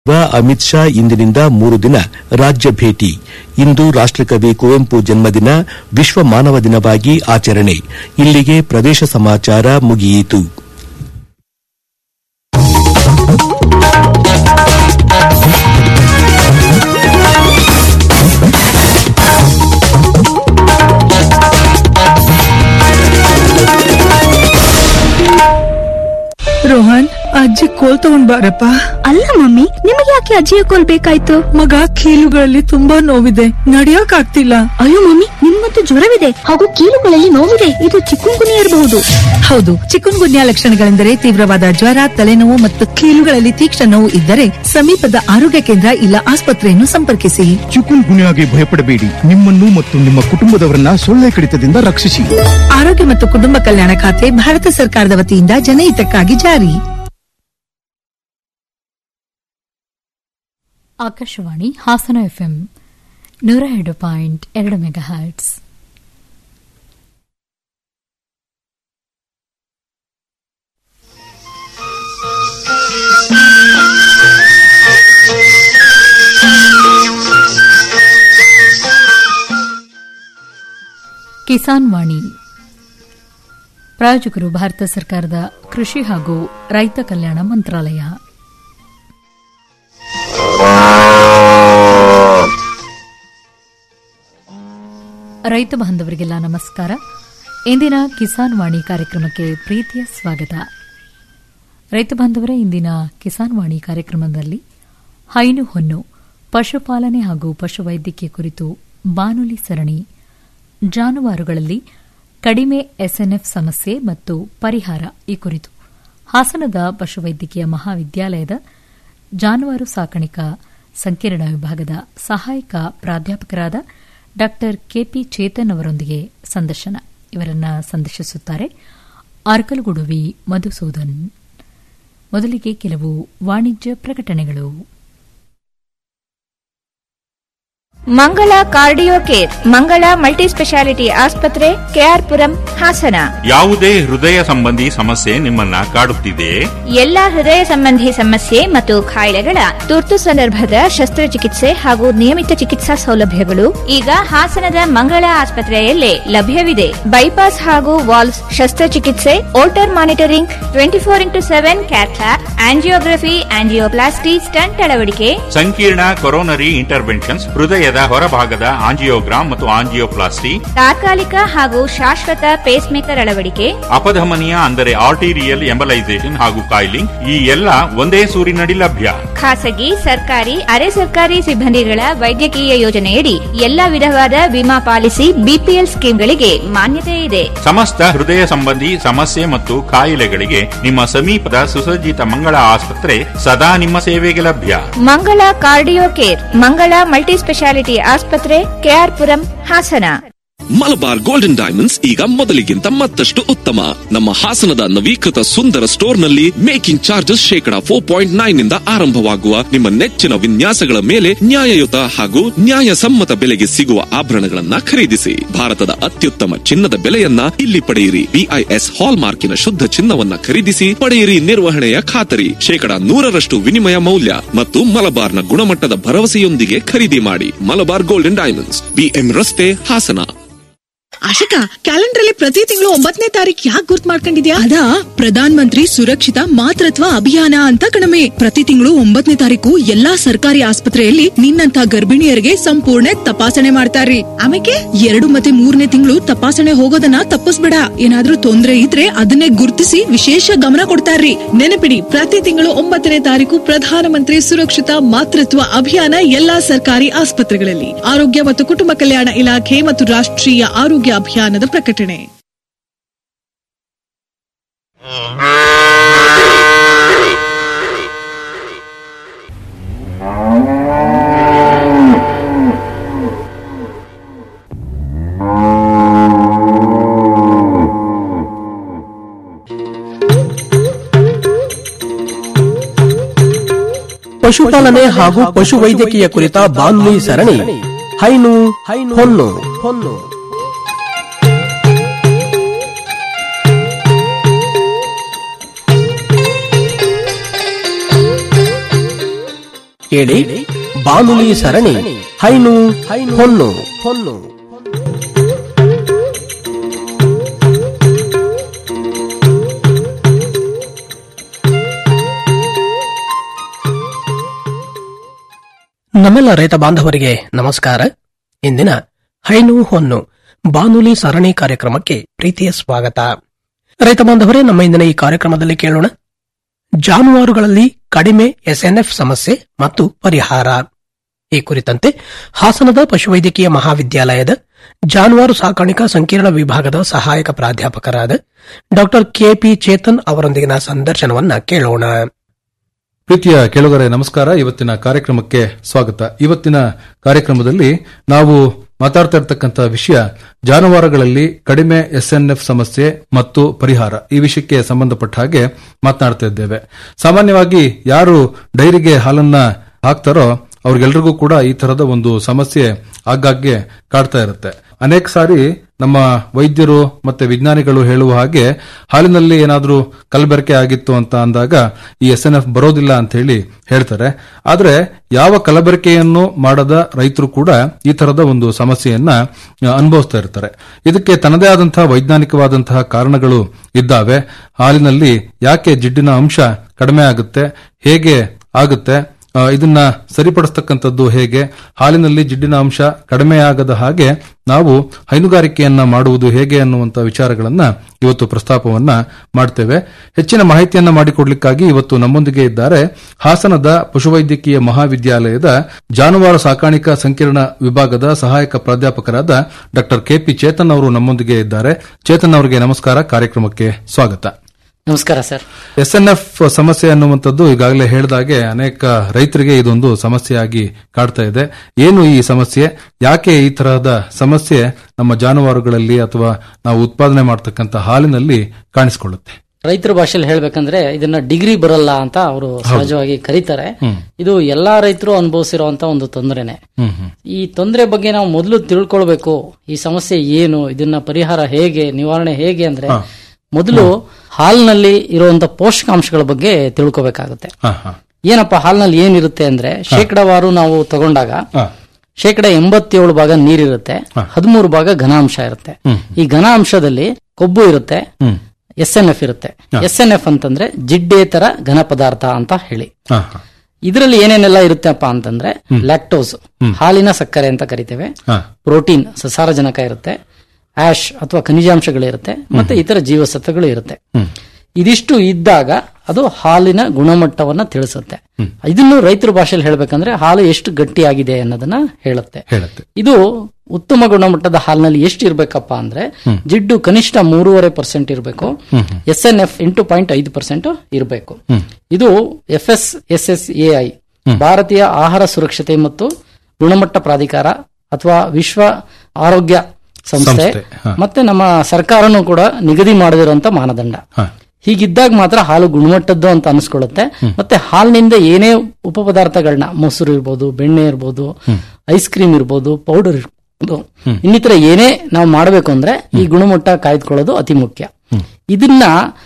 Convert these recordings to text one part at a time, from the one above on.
ಸಚಿವ ಅಮಿತ್ ಶಾ ಇಂದಿನಿಂದ ಮೂರು ದಿನ ರಾಜ್ಯ ಭೇಟಿ ಇಂದು ರಾಷ್ಟಕವಿ ಕುವೆಂಪು ಜನ್ಮದಿನ ವಿಶ್ವ ಮಾನವ ದಿನವಾಗಿ ಆಚರಣೆ ಇಲ್ಲಿಗೆ ಪ್ರದೇಶ ಸಮಾಚಾರ ಮುಗಿಯಿತು ರೋಹನ್ ಅಜ್ಜಿ ಕೋಲ್ ತಗೊಂಡ್ ಬಾರಪ್ಪ ಅಲ್ಲ ಮಮ್ಮಿ ನಿಮಗೆ ಯಾಕೆ ಅಜ್ಜಿಯ ಕೋಲ್ ಬೇಕಾಯ್ತು ಮಗ ಕೀಲುಗಳಲ್ಲಿ ತುಂಬಾ ನೋವಿದೆ ನಡಿಯಕ್ ಆಗ್ತಿಲ್ಲ ಅಯ್ಯೋ ಮಮ್ಮಿ ನಿಮ್ಗಂತೂ ಜ್ವರವಿದೆ ಹಾಗೂ ಕೀಲುಗಳಲ್ಲಿ ನೋವಿದೆ ಇದು ಚಿಕ್ಕುಂಗುನಿ ಇರಬಹುದು ಹೌದು ಚಿಕನ್ ಗುನ್ಯಾ ಲಕ್ಷಣಗಳೆಂದರೆ ತೀವ್ರವಾದ ಜ್ವರ ತಲೆನೋವು ಮತ್ತು ಕೀಲುಗಳಲ್ಲಿ ತೀಕ್ಷ್ಣ ನೋವು ಇದ್ದರೆ ಸಮೀಪದ ಆರೋಗ್ಯ ಕೇಂದ್ರ ಇಲ್ಲ ಆಸ್ಪತ್ರೆಯನ್ನು ಸಂಪರ್ಕಿಸಿ ಚಿಕುನ್ ಗುನ್ಯಾಗೆ ಭಯಪಡಬೇಡಿ ನಿಮ್ಮನ್ನು ಮತ್ತು ನಿಮ್ಮ ಕುಟುಂಬದವರನ್ನ ಸೊಳ್ಳೆ ಕಡಿತದಿಂದ ರಕ್ಷಿಸಿ ಆರೋಗ್ಯ ಮತ್ತು ಕುಟುಂಬ ಕಲ್ಯಾಣ ಖಾತೆ ಭಾರತ ಸರ್ಕಾರದ ವತಿಯಿಂದ ಜನಹಿತಕ್ಕಾಗಿ ಜಾರಿ ಆಕಾಶವಾಣಿ ಹಾಸನ ಎಫ್ಎಂ ನೂರ ಎರಡು ಪಾಯಿಂಟ್ ಎರಡು ಮೆಗಾ ಹರ್ಟ್ಸ್ ಕಿಸಾನ್ ವಾಣಿ ಪ್ರಾಯೋಜಕರು ಭಾರತ ಸರ್ಕಾರದ ಕೃಷಿ ಹಾಗೂ ರೈತ ಕಲ್ಯಾಣ ಮಂತ್ರಾಲಯ ರೈತ ಬಾಂಧವರಿಗೆಲ್ಲ ನಮಸ್ಕಾರ ಇಂದಿನ ಕಿಸಾನ್ ವಾಣಿ ಕಾರ್ಯಕ್ರಮಕ್ಕೆ ಪ್ರೀತಿಯ ಸ್ವಾಗತ ರೈತ ಬಾಂಧವರೇ ಇಂದಿನ ಕಿಸಾನ್ ವಾಣಿ ಕಾರ್ಯಕ್ರಮದಲ್ಲಿ ಹೈನು ಹೊನ್ನು ಪಶುಪಾಲನೆ ಹಾಗೂ ಪಶುವೈದ್ಯಕೀಯ ಕುರಿತು ಬಾನುಲಿ ಸರಣಿ ಜಾನುವಾರುಗಳಲ್ಲಿ ಕಡಿಮೆ ಎಸ್ಎನ್ಎಫ್ ಸಮಸ್ಯೆ ಮತ್ತು ಪರಿಹಾರ ಈ ಕುರಿತು ಹಾಸನದ ಪಶುವೈದ್ಯಕೀಯ ಮಹಾವಿದ್ಯಾಲಯದ ಜಾನುವಾರು ಸಾಕಾಣಿಕಾ ಸಂಕೀರ್ಣ ವಿಭಾಗದ ಸಹಾಯಕ ಪ್ರಾಧ್ಯಾಪಕರಾದ ಡಾ ಕೆಪಿ ಚೇತನ್ ಅವರೊಂದಿಗೆ ಸಂದರ್ಶನ ಇವರನ್ನ ಸಂದರ್ಶಿಸುತ್ತಾರೆ ಅರ್ಕಲಗೂಡು ವಿ ಮಧುಸೂದನ್ ಮೊದಲಿಗೆ ಕೆಲವು ವಾಣಿಜ್ಯ ಪ್ರಕಟಣೆಗಳು Mangala cardio care Mangala multi speciality ಆಸ್ಪತ್ರೆ ಕೆಆರ್ಪುರಂ ಹಾಸನ ಯಾವುದೇ ಹೃದಯ ಸಂಬಂಧಿ ಸಮಸ್ಯೆ ನಿಮ್ಮನ್ನ ಕಾಡುತ್ತಿದೆಯೇ ಎಲ್ಲಾ ಹೃದಯ ಸಂಬಂಧಿ ಸಮಸ್ಯೆ ಮತ್ತು ಕಾಯಿಲೆಗಳ ತುರ್ತು ಸಂದರ್ಭದ ಶಸ್ತ್ರಚಿಕಿತ್ಸೆ ಹಾಗೂ ನಿಯಮಿತ ಚಿಕಿತ್ಸಾ ಸೌಲಭ್ಯಗಳು ಈಗ ಹಾಸನದ ಮಂಗಳ ಆಸ್ಪತ್ರೆಯಲ್ಲೇ ಲಭ್ಯವಿದೆ ಬೈಪಾಸ್ ಹಾಗೂ ವಾಲ್ಸ್ ಶಸ್ತ್ರಚಿಕಿತ್ಸೆ Holter monitoring twenty four into seven cath lab angiography angioplasty stent ಅಳವಡಿಕೆ ಸಂಕೀರ್ಣ ಕೊರೋನರಿ ಇಂಟರ್ವೆನ್ಷನ್ಸ್ ಹೃದಯದ ಹೊರಭಾಗದ ಆಂಜಿಯೋಗ್ರಾಮ್ ಮತ್ತು ಆಂಜಿಯೋಪ್ಲಾಸ್ಟಿ ತಾತ್ಕಾಲಿಕ ಹಾಗೂ ಶಾಶ್ವತ ಪೇಸ್ ಮೇಕರ್ ಅಳವಡಿಕೆ ಅಪಧಮನಿಯ ಅಂದರೆ ಆರ್ಟಿರಿಯಲ್ ಎಂಬಲೈಸೇಷನ್ ಹಾಗೂ ಕಾಯಿಲಿಂಗ್ ಈ ಎಲ್ಲ ಒಂದೇ ಸೂರಿನಡಿ ಲಭ್ಯ ಖಾಸಗಿ ಸರ್ಕಾರಿ ಅರೆ ಸರ್ಕಾರಿ ಸಿಬ್ಬಂದಿಗಳ ವೈದ್ಯಕೀಯ ಯೋಜನೆಯಡಿ ಎಲ್ಲಾ ವಿಧವಾದ ವಿಮಾ ಪಾಲಿಸಿ ಬಿಪಿಎಲ್ ಸ್ಕೀಮ್ಗಳಿಗೆ ಮಾನ್ಯತೆ ಇದೆ ಸಮಸ್ತ ಹೃದಯ ಸಂಬಂಧಿ ಸಮಸ್ಯೆ ಮತ್ತು ಕಾಯಿಲೆಗಳಿಗೆ ನಿಮ್ಮ ಸಮೀಪದ ಸುಸಜ್ಜಿತ ಮಂಗಳ ಆಸ್ಪತ್ರೆ ಸದಾ ನಿಮ್ಮ ಸೇವೆಗೆ ಲಭ್ಯ Mangala cardio care Mangala multi speciality ಆಸ್ಪತ್ರೆ ಕೆಆರ್ಪುರಂ ಹಾಸನ ಮಲಬಾರ್ ಗೋಲ್ಡನ್ ಡೈಮಂಡ್ಸ್ ಈಗ ಮೊದಲಿಗಿಂತ ಮತ್ತಷ್ಟು ಉತ್ತಮ ನಮ್ಮ ಹಾಸನದ ನವೀಕೃತ ಸುಂದರ ಸ್ಟೋರ್ನಲ್ಲಿ ಮೇಕಿಂಗ್ ಚಾರ್ಜಸ್ ಶೇಕಡ ಫೋರ್ ಪಾಯಿಂಟ್ ನೈನ್ ನಿಂದ ಆರಂಭವಾಗುವ ನಿಮ್ಮ ನೆಚ್ಚಿನ ವಿನ್ಯಾಸಗಳ ಮೇಲೆ ನ್ಯಾಯಯುತ ಹಾಗೂ ನ್ಯಾಯಸಮ್ಮತ ಬೆಲೆಗೆ ಸಿಗುವ ಆಭರಣಗಳನ್ನ ಖರೀದಿಸಿ ಭಾರತದ ಅತ್ಯುತ್ತಮ ಚಿನ್ನದ ಬೆಲೆಯನ್ನ ಇಲ್ಲಿ ಪಡೆಯಿರಿ ಬಿಐಎಸ್ ಹಾಲ್ ಮಾರ್ಕಿನ ಶುದ್ಧ ಚಿನ್ನವನ್ನ ಖರೀದಿಸಿ ಪಡೆಯಿರಿ ನಿರ್ವಹಣೆಯ ಖಾತರಿ ಶೇಕಡ ನೂರರಷ್ಟು ವಿನಿಮಯ ಮೌಲ್ಯ ಮತ್ತು ಮಲಬಾರ್ನ ಗುಣಮಟ್ಟದ ಭರವಸೆಯೊಂದಿಗೆ ಖರೀದಿ ಮಾಡಿ ಮಲಬಾರ್ ಗೋಲ್ಡನ್ ಡೈಮಂಡ್ಸ್ ಬಿಎಂ ರಸ್ತೆ ಹಾಸನ ಆಶಿಕಾ ಕ್ಯಾಲೆಂಡರ್ ಅಲ್ಲಿ ಪ್ರತಿ ತಿಂಗಳು ಒಂಬತ್ತನೇ ತಾರೀಕು ಯಾಕೆ ಗುರ್ತ್ ಮಾಡ್ಕೊಂಡಿದ್ಯಾ ಅದಾ ಪ್ರಧಾನ್ ಮಂತ್ರಿ ಸುರಕ್ಷಿತ ಮಾತೃತ್ವ ಅಭಿಯಾನ ಅಂತ ಕಣಮೆ ಪ್ರತಿ ತಿಂಗಳು ಒಂಬತ್ತನೇ ತಾರೀಕು ಎಲ್ಲಾ ಸರ್ಕಾರಿ ಆಸ್ಪತ್ರೆಯಲ್ಲಿ ನಿನ್ನಂತ ಗರ್ಭಿಣಿಯರಿಗೆ ಸಂಪೂರ್ಣ ತಪಾಸಣೆ ಮಾಡ್ತಾರ್ರಿ ಆಮೇಲೆ ಎರಡು ಮತ್ತೆ ಮೂರನೇ ತಿಂಗಳು ತಪಾಸಣೆ ಹೋಗೋದನ್ನ ತಪ್ಪಿಸ್ಬೇಡ ಏನಾದ್ರೂ ತೊಂದ್ರೆ ಇದ್ರೆ ಅದನ್ನೇ ಗುರುತಿಸಿ ವಿಶೇಷ ಗಮನ ಕೊಡ್ತಾರ್ರಿ ನೆನಪಿಡಿ ಪ್ರತಿ ತಿಂಗಳು ಒಂಬತ್ತನೇ ತಾರೀಕು ಪ್ರಧಾನಮಂತ್ರಿ ಸುರಕ್ಷಿತ ಮಾತೃತ್ವ ಅಭಿಯಾನ ಎಲ್ಲಾ ಸರ್ಕಾರಿ ಆಸ್ಪತ್ರೆಗಳಲ್ಲಿ ಆರೋಗ್ಯ ಮತ್ತು ಕುಟುಂಬ ಕಲ್ಯಾಣ ಇಲಾಖೆ ಮತ್ತು ರಾಷ್ಟ್ರೀಯ ಆರೋಗ್ಯ ಅಭಿಯಾನದ ಪ್ರಕಟಣೆ ಪಶುಪಾಲನೆ ಹಾಗೂ ಪಶುವೈದ್ಯಕೀಯ ಕುರಿತ ಬಾನುಲಿ ಸರಣಿ ಹೈನು ಹೊನ್ನು ಹೊನ್ನು ಕೇಳಿ ಬಾನುಲಿ ಸರಣಿ ಹೈನು ಹೊನ್ನು ಹೊನ್ನು ನಮ್ಮೆಲ್ಲ ರೈತ ಬಾಂಧವರಿಗೆ ನಮಸ್ಕಾರ ಇಂದಿನ ಹೈನು ಹೊನ್ನು ಬಾನುಲಿ ಸರಣಿ ಕಾರ್ಯಕ್ರಮಕ್ಕೆ ಪ್ರೀತಿಯ ಸ್ವಾಗತ ರೈತ ಬಾಂಧವರೇ ನಮ್ಮ ಇಂದಿನ ಈ ಕಾರ್ಯಕ್ರಮದಲ್ಲಿ ಕೇಳೋಣ ಜಾನುವಾರುಗಳಲ್ಲಿ ಕಡಿಮೆ ಎಸ್ಎನ್ಎಫ್ ಸಮಸ್ಯೆ ಮತ್ತು ಪರಿಹಾರ ಈ ಕುರಿತಂತೆ ಹಾಸನದ ಪಶುವೈದ್ಯಕೀಯ ಮಹಾವಿದ್ಯಾಲಯದ ಜಾನುವಾರು ಸಾಕಾಣಿಕಾ ಸಂಕೀರ್ಣ ವಿಭಾಗದ ಸಹಾಯಕ ಪ್ರಾಧ್ಯಾಪಕರಾದ ಡಾಕ್ಟರ್ ಕೆಪಿ ಚೇತನ್ ಅವರೊಂದಿಗಿನ ಸಂದರ್ಶನವನ್ನ ಕೇಳೋಣ ಪ್ರೀತಿಯ ಕೇಳುಗರೆ ನಮಸ್ಕಾರ ಇವತ್ತಿನ ಕಾರ್ಯಕ್ರಮಕ್ಕೆ ಸ್ವಾಗತ ಇವತ್ತಿನ ಕಾರ್ಯಕ್ರಮದಲ್ಲಿ ನಾವು ಮಾತಾಡ್ತಾ ಇರ್ತಕ್ಕಂಥ ವಿಷಯ ಜಾನುವಾರುಗಳಲ್ಲಿ ಕಡಿಮೆ ಎಸ್ಎನ್ಎಫ್ ಸಮಸ್ಯೆ ಮತ್ತು ಪರಿಹಾರ ಈ ವಿಷಯಕ್ಕೆ ಸಂಬಂಧಪಟ್ಟ ಹಾಗೆ ಮಾತನಾಡ್ತಾ ಇದ್ದೇವೆ ಸಾಮಾನ್ಯವಾಗಿ ಯಾರು ಡೈರಿಗೆ ಹಾಲನ್ನ ಹಾಕ್ತಾರೋ ಅವ್ರಿಗೆಲ್ರಿಗೂ ಕೂಡ ಈ ತರದ ಒಂದು ಸಮಸ್ಯೆ ಆಗಾಗ್ಗೆ ಕಾಡ್ತಾ ಇರುತ್ತೆ ಅನೇಕ ಸಾರಿ ನಮ್ಮ ವೈದ್ಯರು ಮತ್ತೆ ವಿಜ್ಞಾನಿಗಳು ಹೇಳುವ ಹಾಗೆ ಹಾಲಿನಲ್ಲಿ ಏನಾದ್ರೂ ಕಲಬೆರಕೆ ಆಗಿತ್ತು ಅಂತ ಅಂದಾಗ ಈ ಎಸ್ ಎನ್ ಎಫ್ ಬರೋದಿಲ್ಲ ಅಂತ ಹೇಳಿ ಹೇಳ್ತಾರೆ ಆದ್ರೆ ಯಾವ ಕಲಬೆರಕೆಯನ್ನು ಮಾಡದ ರೈತರು ಕೂಡ ಈ ತರದ ಒಂದು ಸಮಸ್ಯೆಯನ್ನ ಅನುಭವಿಸ್ತಾ ಇರ್ತಾರೆ ಇದಕ್ಕೆ ತನ್ನದೇ ಆದಂತಹ ವೈಜ್ಞಾನಿಕವಾದಂತಹ ಕಾರಣಗಳು ಇದ್ದಾವೆ ಹಾಲಿನಲ್ಲಿ ಯಾಕೆ ಜಿಡ್ಡಿನ ಅಂಶ ಕಡಿಮೆ ಆಗುತ್ತೆ ಹೇಗೆ ಆಗುತ್ತೆ ಆ, ಇದನ್ನ ಸರಿಪಡಿಸ್ತಕ್ಕಂಥದ್ದು ಹೇಗೆ ಹಾಲಿನಲ್ಲಿ ಜಿಡ್ಡಿನ ಅಂಶ ಕಡಿಮೆಯಾಗದ ಹಾಗೆ ನಾವು ಹೈನುಗಾರಿಕೆಯನ್ನ ಮಾಡುವುದು ಹೇಗೆ ಅನ್ನುವಂತ ವಿಚಾರಗಳನ್ನ ಇವತ್ತು ಪ್ರಸ್ತಾಪವನ್ನ ಮಾಡ್ತೇವೆ ಹೆಚ್ಚಿನ ಮಾಹಿತಿಯನ್ನ ಮಾಡಿಕೊಡ್ಲಿಕ್ಕಾಗಿ ಇವತ್ತು ನಮ್ಮೊಂದಿಗೆ ಇದ್ದಾರೆ ಹಾಸನದ ಪಶುವೈದ್ಯಕೀಯ ಮಹಾವಿದ್ಯಾಲಯದ ಜಾನುವಾರು ಸಾಕಾಣಿಕಾ ಸಂಕೀರ್ಣ ವಿಭಾಗದ ಸಹಾಯಕ ಪ್ರಾಧ್ಯಾಪಕರಾದ ಡಾಕ್ಟರ್ ಕೆಪಿ ಚೇತನ್ ಅವರು ನಮ್ಮೊಂದಿಗೆ ಇದ್ದಾರೆ ಚೇತನ್ ಅವರಿಗೆ ನಮಸ್ಕಾರ ಕಾರ್ಯಕ್ರಮಕ್ಕೆ ಸ್ವಾಗತ ನಮಸ್ಕಾರ ಸರ್ ಎಸ್ ಎನ್ ಎಫ್ ಸಮಸ್ಯೆ ಅನ್ನುವಂಥದ್ದು ಈಗಾಗಲೇ ಹೇಳಿದಾಗೆ ಅನೇಕ ರೈತರಿಗೆ ಇದೊಂದು ಸಮಸ್ಯೆಯಾಗಿ ಕಾಡ್ತಾ ಇದೆ ಏನು ಈ ಸಮಸ್ಯೆ ಯಾಕೆ ಈ ತರಹದ ಸಮಸ್ಯೆ ನಮ್ಮ ಜಾನುವಾರುಗಳಲ್ಲಿ ಅಥವಾ ನಾವು ಉತ್ಪಾದನೆ ಮಾಡತಕ್ಕಂಥ ಹಾಲಿನಲ್ಲಿ ಕಾಣಿಸಿಕೊಳ್ಳುತ್ತೆ ರೈತರ ಭಾಷೆಯಲ್ಲಿ ಹೇಳ್ಬೇಕಂದ್ರೆ ಇದನ್ನ ಡಿಗ್ರಿ ಬರಲ್ಲ ಅಂತ ಅವರು ಸಹಜವಾಗಿ ಕರೀತಾರೆ ಹ್ಮ್. ಇದು ಎಲ್ಲಾ ರೈತರು ಅನುಭವಿಸಿರುವಂತ ಒಂದು ತೊಂದರೆನೆ ಹ್ಮ್ ಹ್ಮ್ ಈ ತೊಂದರೆ ಬಗ್ಗೆ ನಾವು ಮೊದಲು ತಿಳ್ಕೊಳ್ಬೇಕು ಈ ಸಮಸ್ಯೆ ಏನು ಇದನ್ನ ಪರಿಹಾರ ಹೇಗೆ ನಿವಾರಣೆ ಹೇಗೆ ಅಂದ್ರೆ ಮೊದಲು ಹಾಲಿನಲ್ಲಿ ಇರುವಂತ ಪೋಷಕಾಂಶಗಳ ಬಗ್ಗೆ ತಿಳ್ಕೊಬೇಕಾಗುತ್ತೆ ಹಾ ಹಾ ಏನಪ್ಪ ಹಾಲಿನಲ್ಲಿ ಏನಿರುತ್ತೆ ಅಂದ್ರೆ ಶೇಕಡವಾರು ನಾವು ತಗೊಂಡಾಗ ಹಾ. ಶೇಕಡ ಎಂಬತ್ತೇಳು ಭಾಗ ನೀರಿರುತ್ತೆ ಹದಿಮೂರು ಭಾಗ ಘನಾಂಶ ಇರುತ್ತೆ ಹ್ಮ್. ಈ ಘನಾಂಶದಲ್ಲಿ ಕೊಬ್ಬು ಇರುತ್ತೆ ಹ್ಮ್. ಎಸ್ ಎನ್ ಎಫ್ ಇರುತ್ತೆ ಎಸ್ ಎನ್ ಎಫ್ ಅಂತಂದ್ರೆ ಜಿಡ್ಡೇತರ ಘನ ಪದಾರ್ಥ ಅಂತ ಹೇಳಿ ಹಾ ಹಾ ಇದರಲ್ಲಿ ಏನೇನೆಲ್ಲ ಇರುತ್ತಪ್ಪ ಅಂತಂದ್ರೆ ಲ್ಯಾಕ್ಟೋಸ್ ಹಾಲಿನ ಸಕ್ಕರೆ ಅಂತ ಕರಿತೇವೆ ಹಾ. ಪ್ರೋಟೀನ್ ಸಸಾರಜನಕ ಇರುತ್ತೆ ಆಶ್ ಅಥವಾ ಖನಿಜಾಂಶಗಳಿರುತ್ತೆ ಮತ್ತೆ ಇತರ ಜೀವಸತ್ವಗಳು ಇರುತ್ತೆ ಇದಿಷ್ಟು ಇದ್ದಾಗ ಅದು ಹಾಲಿನ ಗುಣಮಟ್ಟವನ್ನ ತಿಳಿಸುತ್ತೆ ಇದನ್ನು ರೈತರ ಭಾಷೆಯಲ್ಲಿ ಹೇಳ್ಬೇಕಂದ್ರೆ ಹಾಲು ಎಷ್ಟು ಗಟ್ಟಿಯಾಗಿದೆ ಅನ್ನೋದನ್ನ ಹೇಳುತ್ತೆ ಹೇಳುತ್ತೆ ಇದು ಉತ್ತಮ ಗುಣಮಟ್ಟದ ಹಾಲಿನಲ್ಲಿ ಎಷ್ಟು ಇರ್ಬೇಕಪ್ಪ ಅಂದ್ರೆ ಜಿಡ್ಡು ಕನಿಷ್ಠ ಮೂರುವರೆ ಪರ್ಸೆಂಟ್ ಇರಬೇಕು ಎಸ್ ಎನ್ ಎಫ್ ಎಂಟು ಪಾಯಿಂಟ್ ಐದು ಪರ್ಸೆಂಟ್ ಇರಬೇಕು ಇದು F S S S A I ಭಾರತೀಯ ಆಹಾರ ಸುರಕ್ಷತೆ ಮತ್ತು ಗುಣಮಟ್ಟ ಪ್ರಾಧಿಕಾರ ಅಥವಾ ವಿಶ್ವ ಆರೋಗ್ಯ ಸಂಸ್ಥೆ ಸಂಸ್ಥೆ, ಹ. ಮತ್ತೆ ನಮ್ಮ ಸರ್ಕಾರನೂ ಕೂಡ ನಿಗದಿ ಮಾಡದಿರುವಂತ ಮಾನದಂಡ ಹಾ. ಹೀಗಿದ್ದಾಗ ಮಾತ್ರ ಹಾಲು ಗುಣಮಟ್ಟದ್ದು ಅಂತ ಅನಿಸ್ಕೊಳ್ಳುತ್ತೆ ಮತ್ತೆ ಹಾಲಿನಿಂದ ಏನೇ ಉಪಪದಾರ್ಥಗಳನ್ನ ಮೊಸರು ಇರ್ಬೋದು ಬೆಣ್ಣೆ ಇರ್ಬೋದು ಐಸ್ ಕ್ರೀಮ್ ಇರ್ಬೋದು ಪೌಡರ್ ಇರ್ಬೋದು ಇನ್ನಿತರ ಏನೇ ನಾವು ಮಾಡಬೇಕು ಅಂದ್ರೆ ಈ ಗುಣಮಟ್ಟ ಕಾಯ್ದುಕೊಳ್ಳೋದು ಅತಿ ಮುಖ್ಯ ಇದನ್ನ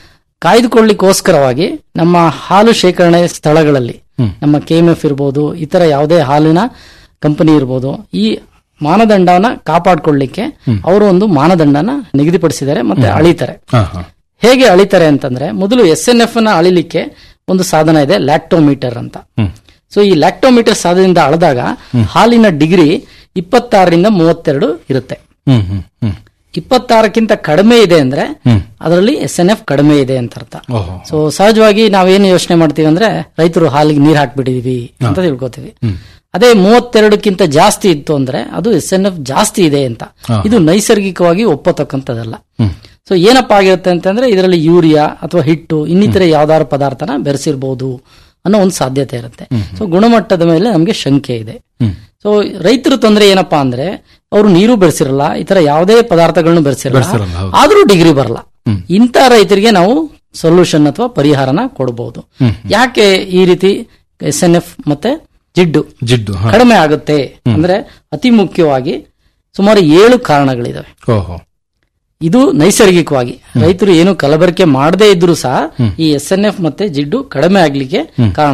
ಕಾಯ್ದುಕೊಳ್ಳಿಕ್ಕೋಸ್ಕರವಾಗಿ ನಮ್ಮ ಹಾಲು ಶೇಖರಣೆ ಸ್ಥಳಗಳಲ್ಲಿ ನಮ್ಮ ಕೆಎಂಎಫ್ ಇರ್ಬೋದು ಇತರ ಯಾವುದೇ ಹಾಲಿನ ಕಂಪನಿ ಇರ್ಬೋದು ಈ ಮಾನದಂಡವನ್ನ ಕಾಪಾಡ್ಕೊಳ್ಳಿಕ್ಕೆ ಅವರು ಒಂದು ಮಾನದಂಡನ ನಿಗದಿಪಡಿಸಿದ್ದಾರೆ ಮತ್ತೆ ಅಳಿತಾರೆ ಹಾ ಹಾ ಹೇಗೆ ಅಳಿತಾರೆ ಅಂತಂದ್ರೆ ಮೊದಲು ಎಸ್ ಎನ್ ಎಫ್ ನ ಅಳಿಲಿಕ್ಕೆ ಒಂದು ಸಾಧನ ಇದೆ ಲ್ಯಾಕ್ಟೋಮೀಟರ್ ಅಂತ ಸೊ ಈ ಲ್ಯಾಕ್ಟೋಮೀಟರ್ ಸಾಧನದಿಂದ ಅಳೆದಾಗ ಹಾಲಿನ ಡಿಗ್ರಿ ಇಪ್ಪತ್ತಾರರಿಂದ ಮೂವತ್ತೆರಡು ಇರುತ್ತೆ ಹ್ಮ್ ಹ್ಮ್ ಹ್ಮ್ ಇಪ್ಪತ್ತಾರಕ್ಕಿಂತ ಕಡಿಮೆ ಇದೆ ಅಂದ್ರೆ ಹ್ಮ್. ಅದರಲ್ಲಿ ಎಸ್ ಎನ್ ಎಫ್ ಕಡಿಮೆ ಇದೆ ಅಂತ ಅರ್ಥ ಓಹೋ ಸೊ ಸಹಜವಾಗಿ ನಾವೇನು ಯೋಚನೆ ಮಾಡ್ತೀವಿ ಅಂದ್ರೆ ರೈತರು ಹಾಲಿಗೆ ನೀರ್ ಹಾಕ್ಬಿಟ್ಟಿದೀವಿ ಅಂತ ತಿಳ್ಕೊತೀವಿ ಅದೇ ಮೂವತ್ತೆರಡಕ್ಕಿಂತ ಜಾಸ್ತಿ ಇತ್ತು ಅಂದ್ರೆ ಅದು ಎಸ್ ಎನ್ ಎಫ್ ಜಾಸ್ತಿ ಇದೆ ಅಂತ ಹಾ. ಇದು ನೈಸರ್ಗಿಕವಾಗಿ ಒಪ್ಪತಕ್ಕಂಥದ್ದಲ್ಲ ಸೊ ಏನಪ್ಪ ಆಗಿರುತ್ತೆ ಅಂತಂದ್ರೆ ಇದರಲ್ಲಿ ಯೂರಿಯಾ ಅಥವಾ ಹಿಟ್ಟು ಇನ್ನಿತರೆ ಯಾವ್ದಾದ್ರು ಪದಾರ್ಥನ ಬೆರೆಸಿರ್ಬೋದು ಅನ್ನೋ ಒಂದು ಸಾಧ್ಯತೆ ಇರುತ್ತೆ ಸೊ ಗುಣಮಟ್ಟದ ಮೇಲೆ ನಮಗೆ ಶಂಕೆ ಇದೆ ಸೊ ರೈತರ ತೊಂದರೆ ಏನಪ್ಪಾ ಅಂದ್ರೆ ಅವರು ನೀರು ಬೆಳೆಸಿರಲ್ಲ ಈ ತರ ಯಾವುದೇ ಪದಾರ್ಥಗಳನ್ನು ಬೆರೆಸಿರಲ್ಲ ಬೆರ್ಸಿರಲ್ಲ, ಹೌದು. ಆದ್ರೂ ಡಿಗ್ರಿ ಬರಲ್ಲ ಇಂಥ ರೈತರಿಗೆ ನಾವು ಸೊಲ್ಯೂಷನ್ ಅಥವಾ ಪರಿಹಾರನ ಕೊಡಬಹುದು ಯಾಕೆ ಈ ರೀತಿ ಎಸ್ ಎನ್ ಎಫ್ ಮತ್ತೆ ಜಿಡ್ಡು ಜಿಡ್ಡು ಹಾ. ಕಡಿಮೆ ಆಗುತ್ತೆ ಅಂದ್ರೆ ಅತಿ ಮುಖ್ಯವಾಗಿ ಸುಮಾರು ಏಳು ಕಾರಣಗಳಿದಾವೆ ಓಹೋ ಇದು ನೈಸರ್ಗಿಕವಾಗಿ ರೈತರು ಏನು ಕಲಬೆರಕೆ ಮಾಡದೇ ಇದ್ರು ಸಹ ಈ ಎಸ್ ಎನ್ ಎಫ್ ಮತ್ತೆ ಜಿಡ್ಡು ಕಡಿಮೆ ಆಗ್ಲಿಕ್ಕೆ ಕಾರಣಗಳು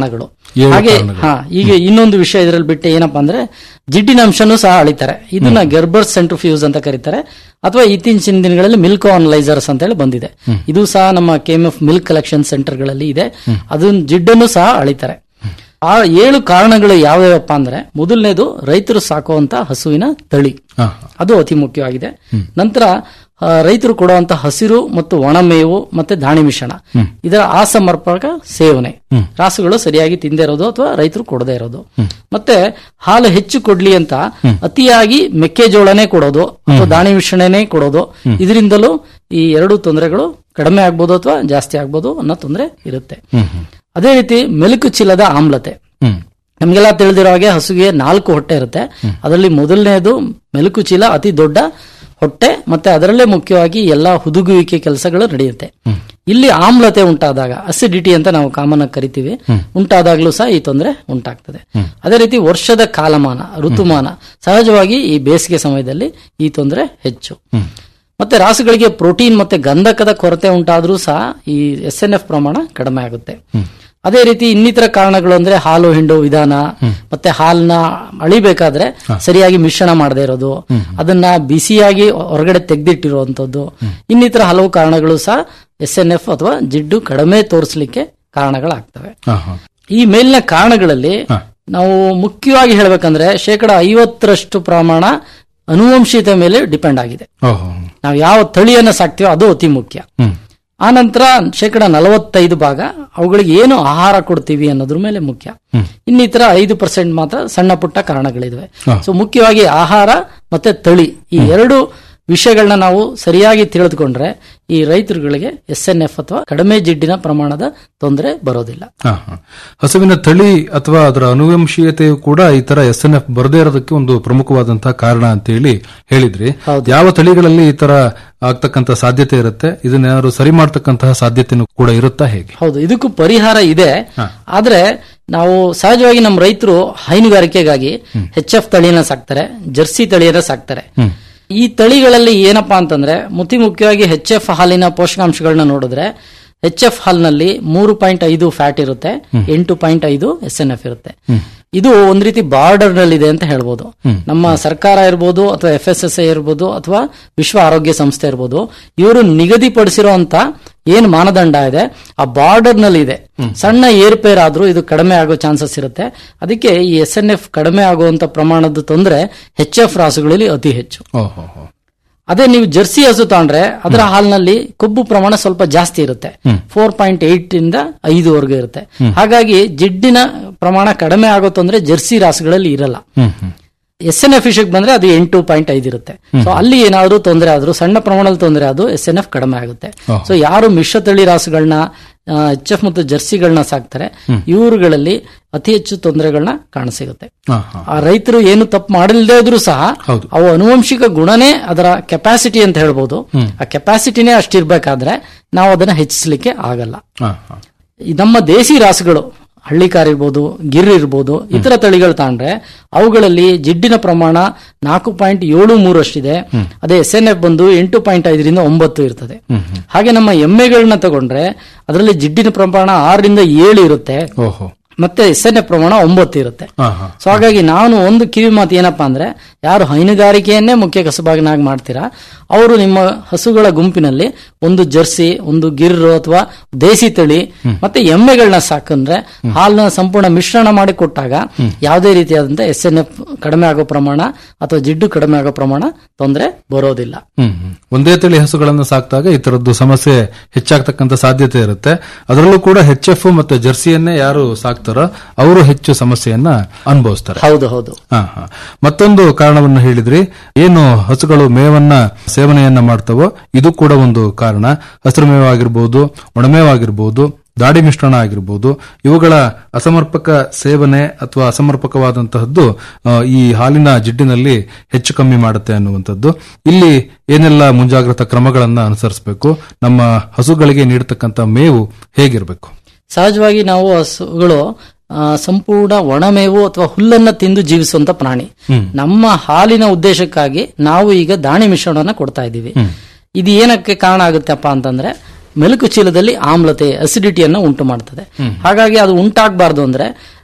ಏಳು ಹಾಗೆ ಕಾರಣಗಳು. ಹಾ ಈಗ ಇನ್ನೊಂದು ವಿಷಯ ಇದರಲ್ಲಿ ಬಿಟ್ಟು ಏನಪ್ಪಾ ಅಂದ್ರೆ ಜಿಡ್ಡಿನ ಅಂಶನೂ ಸಹ ಅಳಿತಾರೆ ಇದನ್ನ ಗೆರ್ಬರ್ ಸೆಂಟ್ರಿಫ್ಯೂಸ್ ಅಂತ ಕರೀತಾರೆ ಅಥವಾ ಇತ್ತೀಚಿನ ದಿನಗಳಲ್ಲಿ ಮಿಲ್ಕ್ ಅನಲೈಸರ್ಸ್ ಅಂತ ಹೇಳಿ ಬಂದಿದೆ ಇದು ಸಹ ನಮ್ಮ ಕೆಎಂಎಫ್ ಮಿಲ್ಕ್ ಕಲೆಕ್ಷನ್ ಸೆಂಟರ್ ಗಳಲ್ಲಿ ಇದೆ ಅದನ್ನ ಜಿಡ್ಡನ್ನು ಸಹ ಅಳಿತಾರೆ ಆ ಏಳು ಕಾರಣಗಳು ಯಾವ್ಯಾವಪ್ಪ ಅಂದ್ರೆ ಮೊದಲನೇದು ರೈತರು ಸಾಕುವಂತ ಹಸುವಿನ ತಳಿ ಹಾ, ಅದು ಅತಿ ಮುಖ್ಯವಾಗಿದೆ ನಂತರ ಆ, ರೈತರು ಕೊಡುವಂತ ಹಸಿರು ಮತ್ತು ಒಣಮೇವು ಮತ್ತೆ ದಾಣಿ ಮಿಶ್ರಣ ಇದರ ಅಸಮರ್ಪಕ ಸೇವನೆ ರಾಸುಗಳು ಸರಿಯಾಗಿ ತಿಂದೇ ಇರೋದು ಅಥವಾ ರೈತರು ಕೊಡದೇ ಇರೋದು ಮತ್ತೆ ಹಾಲು ಹೆಚ್ಚು ಕೊಡ್ಲಿ ಅಂತ ಅತಿಯಾಗಿ ಮೆಕ್ಕೆಜೋಳನೇ ಕೊಡೋದು ಅಥವಾ ದಾಣಿ ಮಿಶ್ರಣನೇ ಕೊಡೋದು ಇದರಿಂದಲೂ ಈ ಎರಡು ತೊಂದರೆಗಳು ಕಡಿಮೆ ಆಗ್ಬೋದು ಅಥವಾ ಜಾಸ್ತಿ ಆಗ್ಬೋದು ಅನ್ನೋ ತೊಂದರೆ ಇರುತ್ತೆ ಅದೇ ರೀತಿ ಮೆಲುಕು ಚೀಲದ ಆಮ್ಲತೆ ನಮಗೆಲ್ಲ ತಿಳಿದಿರೋ ಹಾಗೆ ಹಸುಗೆ ನಾಲ್ಕು ಹೊಟ್ಟೆ ಇರುತ್ತೆ ಅದರಲ್ಲಿ ಮೊದಲನೇದು ಮೆಲುಕು ಚೀಲ ಅತಿ ದೊಡ್ಡ ಹೊಟ್ಟೆ ಮತ್ತೆ ಅದರಲ್ಲೇ ಮುಖ್ಯವಾಗಿ ಎಲ್ಲಾ ಹುದುಗುವಿಕೆ ಕೆಲಸಗಳು ನಡೆಯುತ್ತೆ ಇಲ್ಲಿ ಆಮ್ಲತೆ ಉಂಟಾದಾಗ ಅಸಿಡಿಟಿ ಅಂತ ನಾವು ಕಾಮನ್ ಆಗಿ ಕರಿತೀವಿ ಉಂಟಾದಾಗ್ಲೂ ಸಹ ಈ ತೊಂದರೆ ಉಂಟಾಗ್ತದೆ ಅದೇ ರೀತಿ ವರ್ಷದ ಕಾಲಮಾನ ಋತುಮಾನ ಸಹಜವಾಗಿ ಈ ಬೇಸಿಗೆ ಸಮಯದಲ್ಲಿ ಈ ತೊಂದರೆ ಹೆಚ್ಚು ಮತ್ತೆ ರಾಸುಗಳಿಗೆ ಪ್ರೋಟೀನ್ ಮತ್ತೆ ಗಂಧಕದ ಕೊರತೆ ಉಂಟಾದ್ರೂ ಸಹ ಈ ಎಸ್ ಎನ್ ಎಫ್ ಪ್ರಮಾಣ ಕಡಿಮೆ ಆಗುತ್ತೆ ಅದೇ ರೀತಿ ಇನ್ನಿತರ ಕಾರಣಗಳು ಅಂದ್ರೆ ಹಾಲು ಹಿಂಡು ವಿಧಾನ ಮತ್ತೆ ಹಾಲನ್ನ ಅಳಿಬೇಕಾದ್ರೆ ಸರಿಯಾಗಿ ಮಿಶ್ರಣ ಮಾಡದೇ ಇರೋದು ಅದನ್ನ ಬಿಸಿಯಾಗಿ ಹೊರಗಡೆ ತೆಗೆದಿಟ್ಟಿರುವಂತದ್ದು ಇನ್ನಿತರ ಹಲವು ಕಾರಣಗಳು ಸಹ ಎಸ್ ಎನ್ ಎಫ್ ಅಥವಾ ಜಿಡ್ಡು ಕಡಿಮೆ ತೋರಿಸಲಿಕ್ಕೆ ಕಾರಣಗಳಾಗ್ತವೆ ಹಾ, ಹಾ. ಈ ಮೇಲಿನ ಕಾರಣಗಳಲ್ಲಿ ನಾವು ಮುಖ್ಯವಾಗಿ ಹೇಳ್ಬೇಕಂದ್ರೆ ಶೇಕಡ ಐವತ್ತರಷ್ಟು ಪ್ರಮಾಣ ಅನುವಂಶೀಯತೆ ಮೇಲೆ ಡಿಪೆಂಡ್ ಆಗಿದೆ ಓಹೋ ನಾವು ಯಾವ ತಳಿಯನ್ನ ಸಾಕ್ತೀವೋ ಅದು ಅತಿ ಮುಖ್ಯ ಹ್ಮ್ ಆನಂತರ ಶೇಕಡ ನಲವತ್ತೈದು ಭಾಗ ಅವುಗಳಿಗೆ ಏನು ಆಹಾರ ಕೊಡ್ತೀವಿ ಅನ್ನೋದ್ರ ಮೇಲೆ ಮುಖ್ಯ ಇನ್ನಿತರ ಐದು ಪರ್ಸೆಂಟ್ ಮಾತ್ರ ಸಣ್ಣ ಪುಟ್ಟ ಕಾರಣಗಳಿವೆ ಹಾ. ಸೊ ಮುಖ್ಯವಾಗಿ ಆಹಾರ ಮತ್ತೆ ತಳಿ ಈ ಎರಡು ವಿಷಯಗಳನ್ನ ನಾವು ಸರಿಯಾಗಿ ತಿಳಿದುಕೊಂಡ್ರೆ ಈ ರೈತರುಗಳಿಗೆ ಎಸ್ ಎನ್ ಎಫ್ ಅಥವಾ ಕಡಿಮೆ ಜಿಡ್ಡಿನ ಪ್ರಮಾಣದ ತೊಂದರೆ ಬರೋದಿಲ್ಲ ಹಾ, ಹಾ. ಹಸುವಿನ ತಳಿ ಅಥವಾ ಅದರ ಅನುವಂಶೀಯತೆಯು ಕೂಡ ಈ ತರ ಎಸ್ ಎನ್ ಎಫ್ ಬರದೇ ಇರೋದಕ್ಕೆ ಒಂದು ಪ್ರಮುಖವಾದಂತಹ ಕಾರಣ ಅಂತ ಹೇಳಿ ಹೇಳಿದ್ರಿ ಯಾವ ತಳಿಗಳಲ್ಲಿ ಈ ತರ ಆಗ್ತಕ್ಕಂತ ಸಾಧ್ಯತೆ ಇರುತ್ತೆ ಇದನ್ನೇನಾದ್ರು ಸರಿ ಮಾಡ್ತಕ್ಕಂತಹ ಸಾಧ್ಯತೆನೂ ಕೂಡ ಇರುತ್ತಾ ಹೇಗೆ ಹೌದು ಇದಕ್ಕೂ ಪರಿಹಾರ ಇದೆ ಆದ್ರೆ ನಾವು ಸಹಜವಾಗಿ ನಮ್ಮ ರೈತರು ಹೈನುಗಾರಿಕೆಗಾಗಿ ಎಚ್ ಎಫ್ ತಳಿಯನ್ನ ಸಾಕ್ತಾರೆ ಜರ್ಸಿ ತಳಿಯನ್ನ ಸಾಕ್ತಾರೆ ಈ ತಳಿಗಳಲ್ಲಿ ಏನಪ್ಪಾ ಅಂತಂದ್ರೆ ಮುತಿ ಮುಖ್ಯವಾಗಿ ಎಚ್ ಎಫ್ ಹಾಲಿನ ಪೋಷಕಾಂಶಗಳನ್ನ ನೋಡಿದ್ರೆ ಎಚ್ ಎಫ್ ಹಾಲ್ನಲ್ಲಿ ಮೂರು ಪಾಯಿಂಟ್ ಐದು ಫ್ಯಾಟ್ ಇರುತ್ತೆ ಎಂಟು ಪಾಯಿಂಟ್ ಐದು ಎಸ್ ಎನ್ ಎಫ್ ಇರುತ್ತೆ ಇದು ಒಂದ್ ರೀತಿ ಬಾರ್ಡರ್ ನಲ್ಲಿ ಇದೆ ಅಂತ ಹೇಳ್ಬೋದು ನಮ್ಮ ಸರ್ಕಾರ ಇರ್ಬೋದು ಅಥವಾ ಎಫ್ ಎಸ್ ಎಸ್ ಐ ಇರ್ಬೋದು ಅಥವಾ ವಿಶ್ವ ಆರೋಗ್ಯ ಸಂಸ್ಥೆ ಇರ್ಬೋದು ಇವರು ನಿಗದಿಪಡಿಸಿರುವಂತ ಏನ್ ಮಾನದಂಡ ಇದೆ ಆ ಬಾರ್ಡರ್ ನಲ್ಲಿ ಇದೆ ಸಣ್ಣ ಏರ್ಪೇರ್ ಆದ್ರೂ ಇದು ಕಡಿಮೆ ಆಗೋ ಚಾನ್ಸಸ್ ಇರುತ್ತೆ ಅದಕ್ಕೆ ಈ ಎಸ್ ಎನ್ ಎಫ್ ಕಡಿಮೆ ಆಗುವಂತ ಪ್ರಮಾಣದ ತೊಂದರೆ ಎಚ್ ಎಫ್ ರಾಸುಗಳಲ್ಲಿ ಅತಿ ಹೆಚ್ಚು ಓಹೋ ಹೋ. ಅದೇ ನೀವು ಜರ್ಸಿ ಹಸು ತಗೊಂಡ್ರೆ ಅದರ ಹಾಲಿನಲ್ಲಿ ಕೊಬ್ಬು ಪ್ರಮಾಣ ಸ್ವಲ್ಪ ಜಾಸ್ತಿ ಇರುತ್ತೆ ಫೋರ್ ಪಾಯಿಂಟ್ ಏಟ್ ಇಂದ ಐದುವರೆಗೂ ಇರುತ್ತೆ ಹಾಗಾಗಿ ಜಿಡ್ಡಿನ ಪ್ರಮಾಣ ಕಡಿಮೆ ಆಗೋ ತೊಂದ್ರೆ ಜರ್ಸಿ ರಾಸುಗಳಲ್ಲಿ ಇರಲ್ಲ ಹ್ಮ್ ಹ್ಮ್ ಎಸ್ ಎನ್ ಎಫ್ ವಿಷಯಕ್ಕೆ ಬಂದ್ರೆ ಅದು ಎಂಟು ಪಾಯಿಂಟ್ ಐದು ಇರುತ್ತೆ ಸೊ ಅಲ್ಲಿ ಏನಾದ್ರೂ ತೊಂದರೆ ಆದ್ರೂ ಸಣ್ಣ ಪ್ರಮಾಣದಲ್ಲಿ ತೊಂದರೆ ಅದು ಎಸ್ ಎನ್ ಎಫ್ ಕಡಿಮೆ ಆಗುತ್ತೆ ಓಹ್. ಸೊ ಯಾರು ಮಿಶ್ರತಳಿ ರಾಸುಗಳನ್ನ ಎಚ್ ಎಫ್ ಮತ್ತು ಜರ್ಸಿಗಳನ್ನ ಸಾಕ್ತಾರೆ ಇವರುಗಳಲ್ಲಿ ಅತಿ ಹೆಚ್ಚು ತೊಂದರೆಗಳನ್ನ ಕಾಣಸಿಗುತ್ತೆ ಹಾ, ಹಾ. ಆ ರೈತರು ಏನು ತಪ್ಪು ಮಾಡಲಿಲ್ಲದೆ ಇದ್ರೂ ಸಹ ಹೌದು. ಅವು ಅನುವಂಶಿಕ ಗುಣನೇ ಅದರ ಕೆಪಾಸಿಟಿ ಅಂತ ಹೇಳ್ಬೋದು ಆ ಕೆಪಾಸಿಟಿನೇ ಅಷ್ಟಿರ್ಬೇಕಾದ್ರೆ ನಾವು ಅದನ್ನ ಹೆಚ್ಚಿಸಲಿಕ್ಕೆ ಆಗಲ್ಲ ಹಾ, ಹಾ. ಈ ನಮ್ಮ ದೇಸಿ ರಾಸುಗಳು ಹಳ್ಳಿಕಾರ್ ಇರ್ಬೋದು ಗಿರ್ ಇರ್ಬೋದು ಇತರ ತಳಿಗಳು ತಾಂಡ್ರೆ ಅವುಗಳಲ್ಲಿ ಜಿಡ್ಡಿನ ಪ್ರಮಾಣ ನಾಲ್ಕು ಪಾಯಿಂಟ್ ಏಳು ಮೂರಷ್ಟಿದೆ ಅದೇ ಎಸ್ ಎನ್ ಎಫ್ ಬಂದು ಎಂಟು ಪಾಯಿಂಟ್ ಐದರಿಂದ ಒಂಬತ್ತು ಇರ್ತದೆ ಹಾಗೆ ನಮ್ಮ ಎಮ್ಮೆಗಳನ್ನ ತಗೊಂಡ್ರೆ ಅದರಲ್ಲಿ ಜಿಡ್ಡಿನ ಪ್ರಮಾಣ ಆರರಿಂದ ಏಳು ಇರುತ್ತೆ ಓಹೋ ಮತ್ತೆ ಎಸ್ ಎನ್ ಎಫ್ ಪ್ರಮಾಣ ಒಂಬತ್ತು ಇರುತ್ತೆ ಹಾ, ಹಾ. ಸೊ ಹಾಗಾಗಿ ನಾನು ಒಂದು ಕಿವಿ ಮಾತು ಏನಪ್ಪಾ ಅಂದ್ರೆ ಯಾರು ಹೈನುಗಾರಿಕೆಯನ್ನೇ ಮುಖ್ಯ ಕಸುಬಾಗಿನಾಗಿ ಮಾಡ್ತೀರಾ ಅವರು ನಿಮ್ಮ ಹಸುಗಳ ಗುಂಪಿನಲ್ಲಿ ಒಂದು ಜರ್ಸಿ ಒಂದು ಗಿರ್ರು ಅಥವಾ ದೇಸಿ ತಳಿ ಮತ್ತೆ ಎಮ್ಮೆಗಳನ್ನ ಸಾಕಂದ್ರೆ ಹಾಲನ್ನ ಸಂಪೂರ್ಣ ಮಿಶ್ರಣ ಮಾಡಿ ಕೊಟ್ಟಾಗ ಯಾವುದೇ ರೀತಿಯಾದಂತ ಎಸ್ ಎನ್ ಎಫ್ ಕಡಿಮೆ ಆಗೋ ಪ್ರಮಾಣ ಅಥವಾ ಜಿಡ್ಡು ಕಡಿಮೆ ಆಗೋ ಪ್ರಮಾಣ ತೊಂದರೆ ಬರೋದಿಲ್ಲ ಹ್ಮ್ ಹ್ಮ್. ಒಂದೇ ತಳಿ ಹಸುಗಳನ್ನು ಸಾಕಿದಾಗ ಈ ತರದ್ದು ಸಮಸ್ಯೆ ಹೆಚ್ಚಾಗ್ತಕ್ಕಂತ ಸಾಧ್ಯತೆ ಇರುತ್ತೆ ಅದರಲ್ಲೂ ಕೂಡ ಎಚ್ ಎಫ್ ಮತ್ತೆ ಜರ್ಸಿಯನ್ನೇ ಯಾರು ಸಾಕ್ತಾರೋ ಅವರು ಹೆಚ್ಚು ಸಮಸ್ಯೆಯನ್ನ ಅನುಭವಿಸ್ತಾರೆ ಹೌದು ಹೌದು ಹಾ, ಹಾ. ಮತ್ತೊಂದು ಕಾರಣವನ್ನು ಹೇಳಿದ್ರಿ ಏನು ಹಸುಗಳು ಮೇವನ್ನ ಸೇವನೆಯನ್ನ ಮಾಡ್ತವೋ ಇದು ಕೂಡ ಒಂದು ಕಾರಣ ಹಸಿರು ಮೇವಾಗಿರ್ಬೋದು ಒಣಮೇವಾಗಿರ್ಬೋದು ದಾಡಿ ಮಿಶ್ರಣ ಆಗಿರ್ಬೋದು ಇವುಗಳ ಅಸಮರ್ಪಕ ಸೇವನೆ ಅಥವಾ ಅಸಮರ್ಪಕವಾದಂತಹದ್ದು ಆ, ಈ ಹಾಲಿನ ಜಿಡ್ಡಿನಲ್ಲಿ ಹೆಚ್ಚು ಕಮ್ಮಿ ಮಾಡುತ್ತೆ ಅನ್ನುವಂಥದ್ದು ಇಲ್ಲಿ ಏನೆಲ್ಲ ಮುಂಜಾಗ್ರತಾ ಕ್ರಮಗಳನ್ನ ಅನುಸರಿಸಬೇಕು ನಮ್ಮ ಹಸುಗಳಿಗೆ ನೀಡತಕ್ಕಂತ ಮೇವು ಹೇಗಿರಬೇಕು ಸಹಜವಾಗಿ ನಾವು ಹಸುಗಳು ಆ, ಸಂಪೂರ್ಣ ಒಣಮೇವು ಅಥವಾ ಹುಲ್ಲನ್ನ ತಿಂದು ಜೀವಿಸುವಂತ ಪ್ರಾಣಿ ನಮ್ಮ ಹಾಲಿನ ಉದ್ದೇಶಕ್ಕಾಗಿ ನಾವು ಈಗ ದಾಣಿ ಮಿಶ್ರಣವನ್ನ ಕೊಡ್ತಾ ಇದ್ದೀವಿ ಇದು ಏನಕ್ಕೆ ಕಾರಣ ಆಗುತ್ತಪ್ಪ ಅಂತಂದ್ರೆ ಮೆಲುಕು ಚೀಲದಲ್ಲಿ ಆಮ್ಲತೆ ಅಸಿಡಿಟಿಯನ್ನು ಉಂಟು ಮಾಡ್ತದೆ ಹಾಗಾಗಿ ಅದು ಉಂಟಾಗಬಾರ್ದು ಅಂದ್ರೆ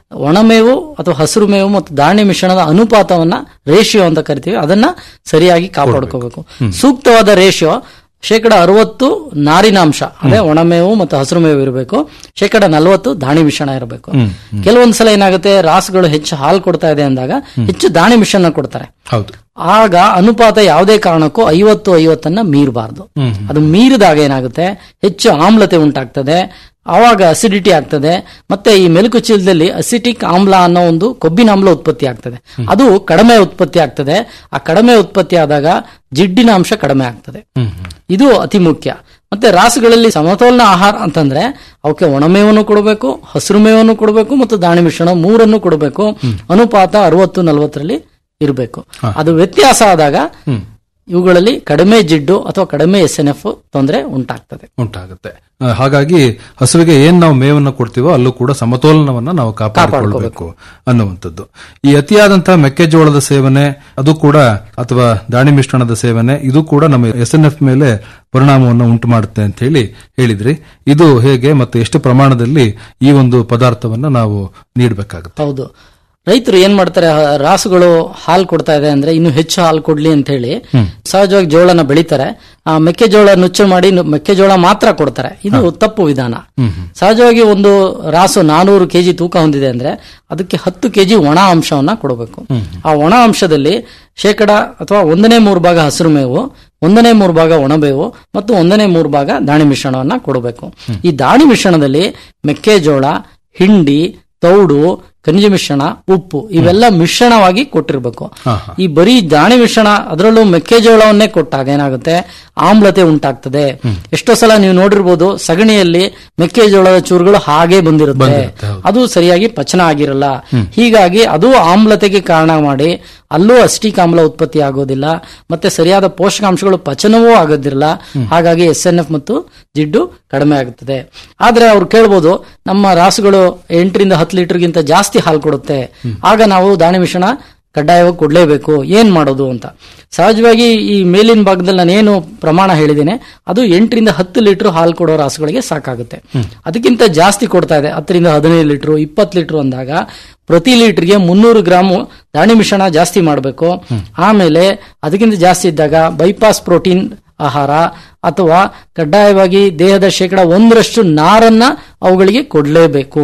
ಒಣಮೇವು ಅಥವಾ ಹಸಿರು ಮೇವು ಮತ್ತು ಧಾನ್ಯ ಮಿಶ್ರಣದ ಅನುಪಾತವನ್ನ ರೇಷಿಯೋ ಅಂತ ಕರಿತೀವಿ ಅದನ್ನ ಸರಿಯಾಗಿ ಕಾಪಾಡ್ಕೋಬೇಕು ಸೂಕ್ತವಾದ ರೇಷಿಯೋ ಶೇಕಡ ಅರವತ್ತು ನಾರಿನಾಂಶ ಅದೇ ಒಣಮೇವು ಮತ್ತು ಹಸಿರು ಮೇವು ಇರಬೇಕು ಶೇಕಡ ನಲವತ್ತು ದಾಣಿ ಮಿಶ್ರಣ ಇರಬೇಕು ಹ್ಮ್, ಕೆಲವೊಂದ್ಸಲ ಏನಾಗುತ್ತೆ ರಾಸುಗಳು ಹೆಚ್ಚು ಹಾಲು ಕೊಡ್ತಾ ಇದೆ ಅಂದಾಗ ಹೆಚ್ಚು ದಾಣಿ ಮಿಶ್ರಣ ಕೊಡ್ತಾರೆ ಹೌದು ಆಗ ಅನುಪಾತ ಯಾವುದೇ ಕಾರಣಕ್ಕೂ ಐವತ್ತು ಐವತ್ತನ್ನ ಮೀರಬಾರ್ದು ಹ್ಮ್ ಅದು ಮೀರಿದಾಗ ಏನಾಗುತ್ತೆ ಹೆಚ್ಚು ಆಮ್ಲತೆ ಉಂಟಾಗ್ತದೆ ಆವಾಗ ಅಸಿಡಿಟಿ ಆಗ್ತದೆ ಮತ್ತೆ ಈ ಮೆಲುಕು ಚೀಲದಲ್ಲಿ ಅಸಿಟಿಕ್ ಆಮ್ಲ ಅನ್ನೋ ಒಂದು ಕೊಬ್ಬಿನ ಆಮ್ಲ ಉತ್ಪತ್ತಿ ಆಗ್ತದೆ ಅದು ಕಡಿಮೆ ಉತ್ಪತ್ತಿ ಆಗ್ತದೆ ಆ ಕಡಿಮೆ ಉತ್ಪತ್ತಿ ಆದಾಗ ಜಿಡ್ಡಿನ ಅಂಶ ಕಡಿಮೆ ಆಗ್ತದೆ ಇದು ಅತಿ ಮುಖ್ಯ ಮತ್ತೆ ರಾಸುಗಳಲ್ಲಿ ಸಮತೋಲನ ಆಹಾರ ಅಂತಂದ್ರೆ ಅವಕ್ಕೆ ಒಣಮೇವನ್ನು ಕೊಡಬೇಕು ಹಸಿರು ಮೇವನ್ನು ಕೊಡಬೇಕು ಮತ್ತು ದಾಣಿ ಮಿಶ್ರಣ ಮೂರನ್ನು ಕೊಡಬೇಕು ಅನುಪಾತ ಅರವತ್ತು ನಲವತ್ತರಲ್ಲಿ ಇರಬೇಕು ಅದು ವ್ಯತ್ಯಾಸ ಆದಾಗ ಇವುಗಳಲ್ಲಿ ಕಡಿಮೆ ಜಿಡ್ಡು ಅಥವಾ ಕಡಿಮೆ ಎಸ್ ಎನ್ ಎಫ್ ತೊಂದರೆ ಉಂಟಾಗ್ತದೆ ಉಂಟಾಗುತ್ತೆ ಆ, ಹಾಗಾಗಿ ಹಸುವಿಗೆ ಏನ್ ನಾವು ಮೇವನ್ನು ಕೊಡ್ತೀವೋ ಅಲ್ಲೂ ಕೂಡ ಸಮತೋಲನವನ್ನ ನಾವು ಕಾಪಾಡಿಕೊಳ್ಬೇಕು ಅನ್ನುವಂಥದ್ದು ಈ ಅತಿಯಾದಂತಹ ಮೆಕ್ಕೆಜೋಳದ ಸೇವನೆ ಅದು ಕೂಡ ಅಥವಾ ದಾಣಿ ಮಿಶ್ರಣದ ಸೇವನೆ ಇದು ಕೂಡ ನಮ್ಮ ಎಸ್ ಎನ್ ಎಫ್ ಮೇಲೆ ಪರಿಣಾಮವನ್ನು ಉಂಟು ಮಾಡುತ್ತೆ ಅಂತ ಹೇಳಿ ಹೇಳಿದ್ರಿ ಇದು ಹೇಗೆ ಮತ್ತು ಎಷ್ಟು ಪ್ರಮಾಣದಲ್ಲಿ ಈ ಒಂದು ಪದಾರ್ಥವನ್ನ ನಾವು ನೀಡಬೇಕಾಗುತ್ತೆ ಹೌದು ರೈತರು ಏನ್ ಮಾಡ್ತಾರೆ ಹ- ರಾಸುಗಳು ಹಾಲು ಕೊಡ್ತಾ ಇದೆ ಅಂದ್ರೆ ಇನ್ನು ಹೆಚ್ಚು ಹಾಲು ಕೊಡ್ಲಿ ಅಂತ ಹೇಳಿ ಸಹಜವಾಗಿ ಜೋಳನ ಬೆಳಿತಾರೆ ಆ ಮೆಕ್ಕೆಜೋಳ ನುಚ್ಚು ಮಾಡಿ ನು- ಮೆಕ್ಕೆಜೋಳ ಮಾತ್ರ ಕೊಡ್ತಾರೆ ಇದು ತಪ್ಪು ವಿಧಾನ ಸಹಜವಾಗಿ ಒಂದು ರಾಸು ನಾನೂರು ಕೆಜಿ ತೂಕ ಹೊಂದಿದೆ ಅಂದ್ರೆ ಅದಕ್ಕೆ ಹತ್ತು ಕೆಜಿ ಒಣ ಅಂಶವನ್ನ ಕೊಡಬೇಕು ಆ ಒಣ ಅಂಶದಲ್ಲಿ ಶೇಕಡ ಅಥವಾ ಒಂದನೇ ಮೂರು ಭಾಗ ಹಸಿರು ಮೇವು ಒಂದನೇ ಮೂರು ಭಾಗ ಒಣಬೇವು ಮತ್ತು ಒಂದನೇ ಮೂರು ಭಾಗ ದಾಣಿ ಮಿಶ್ರಣವನ್ನ ಕೊಡಬೇಕು ಈ ದಾಣಿ ಮಿಶ್ರಣದಲ್ಲಿ ಮೆಕ್ಕೆಜೋಳ ಹಿಂಡಿ ತೌಡು ಖನಿಜ ಮಿಶ್ರಣ ಉಪ್ಪು ಇವೆಲ್ಲ ಮಿಶ್ರಣವಾಗಿ ಕೊಟ್ಟಿರ್ಬೇಕು ಈ ಬರೀ ದಾಣಿ ಮಿಶ್ರಣ ಅದರಲ್ಲೂ ಮೆಕ್ಕೆಜೋಳವನ್ನೇ ಕೊಟ್ಟಾಗ ಏನಾಗುತ್ತೆ ಆಮ್ಲತೆ ಉಂಟಾಗ್ತದೆ ಎಷ್ಟೋ ಸಲ ನೀವು ನೋಡಿರ್ಬೋದು ಸಗಣಿಯಲ್ಲಿ ಮೆಕ್ಕೆಜೋಳದ ಚೂರುಗಳು ಹಾಗೆ ಬಂದಿರುತ್ತೆ ಅದು ಸರಿಯಾಗಿ ಪಚನ ಆಗಿರಲ್ಲ ಹೀಗಾಗಿ ಅದು ಆಮ್ಲತೆಗೆ ಕಾರಣ ಮಾಡಿ ಅಲ್ಲೂ ಅಸ್ಟಿಕ್ ಆಮ್ಲ ಉತ್ಪತ್ತಿ ಆಗೋದಿಲ್ಲ ಮತ್ತೆ ಸರಿಯಾದ ಪೋಷಕಾಂಶಗಳು ಪಚನವೂ ಆಗೋದಿಲ್ಲ ಹಾಗಾಗಿ ಎಸ್ ಎನ್ ಎಫ್ ಮತ್ತು ಜಿಡ್ಡು ಕಡಿಮೆ ಆಗುತ್ತದೆ ಆದ್ರೆ ಅವ್ರು ಕೇಳ್ಬೋದು ನಮ್ಮ ರಾಸುಗಳು ಎಂಟರಿಂದ ಹತ್ತು ಲೀಟರ್ಗಿಂತ ಜಾಸ್ತಿ ಹಾಲು ಕೊಡುತ್ತೆ ಆಗ ನಾವು ದಾಣಿ ಮಿಶ್ರಣ ಕಡ್ಡಾಯವಾಗಿ ಕೊಡ್ಲೇಬೇಕು ಏನ್ ಮಾಡೋದು ಅಂತ ಸಹಜವಾಗಿ ಈ ಮೇಲಿನ ಭಾಗದಲ್ಲಿ ನಾನು ಏನು ಪ್ರಮಾಣ ಹೇಳಿದ್ದೇನೆ ಅದು ಎಂಟರಿಂದ ಹತ್ತು ಲೀಟರ್ ಹಾಲು ಕೊಡೋ ರಾಸುಗಳಿಗೆ ಸಾಕಾಗುತ್ತೆ ಅದಕ್ಕಿಂತ ಜಾಸ್ತಿ ಕೊಡ್ತಾ ಇದೆ ಹತ್ತರಿಂದ ಹದಿನೈದು ಲೀಟರ್ ಇಪ್ಪತ್ತು ಲೀಟರ್ ಅಂದಾಗ ಪ್ರತಿ ಲೀಟರ್ಗೆ ಮುನ್ನೂರು ಗ್ರಾಮ್ ದಾಣಿ ಮಿಶ್ರಣ ಜಾಸ್ತಿ ಮಾಡಬೇಕು ಆಮೇಲೆ ಅದಕ್ಕಿಂತ ಜಾಸ್ತಿ ಇದ್ದಾಗ ಬೈಪಾಸ್ ಪ್ರೋಟೀನ್ ಆಹಾರ ಅಥವಾ ಕಡ್ಡಾಯವಾಗಿ ದೇಹದ ಶೇಕಡ ಒಂದರಷ್ಟು ನಾರನ್ನ ಅವುಗಳಿಗೆ ಕೊಡಲೇಬೇಕು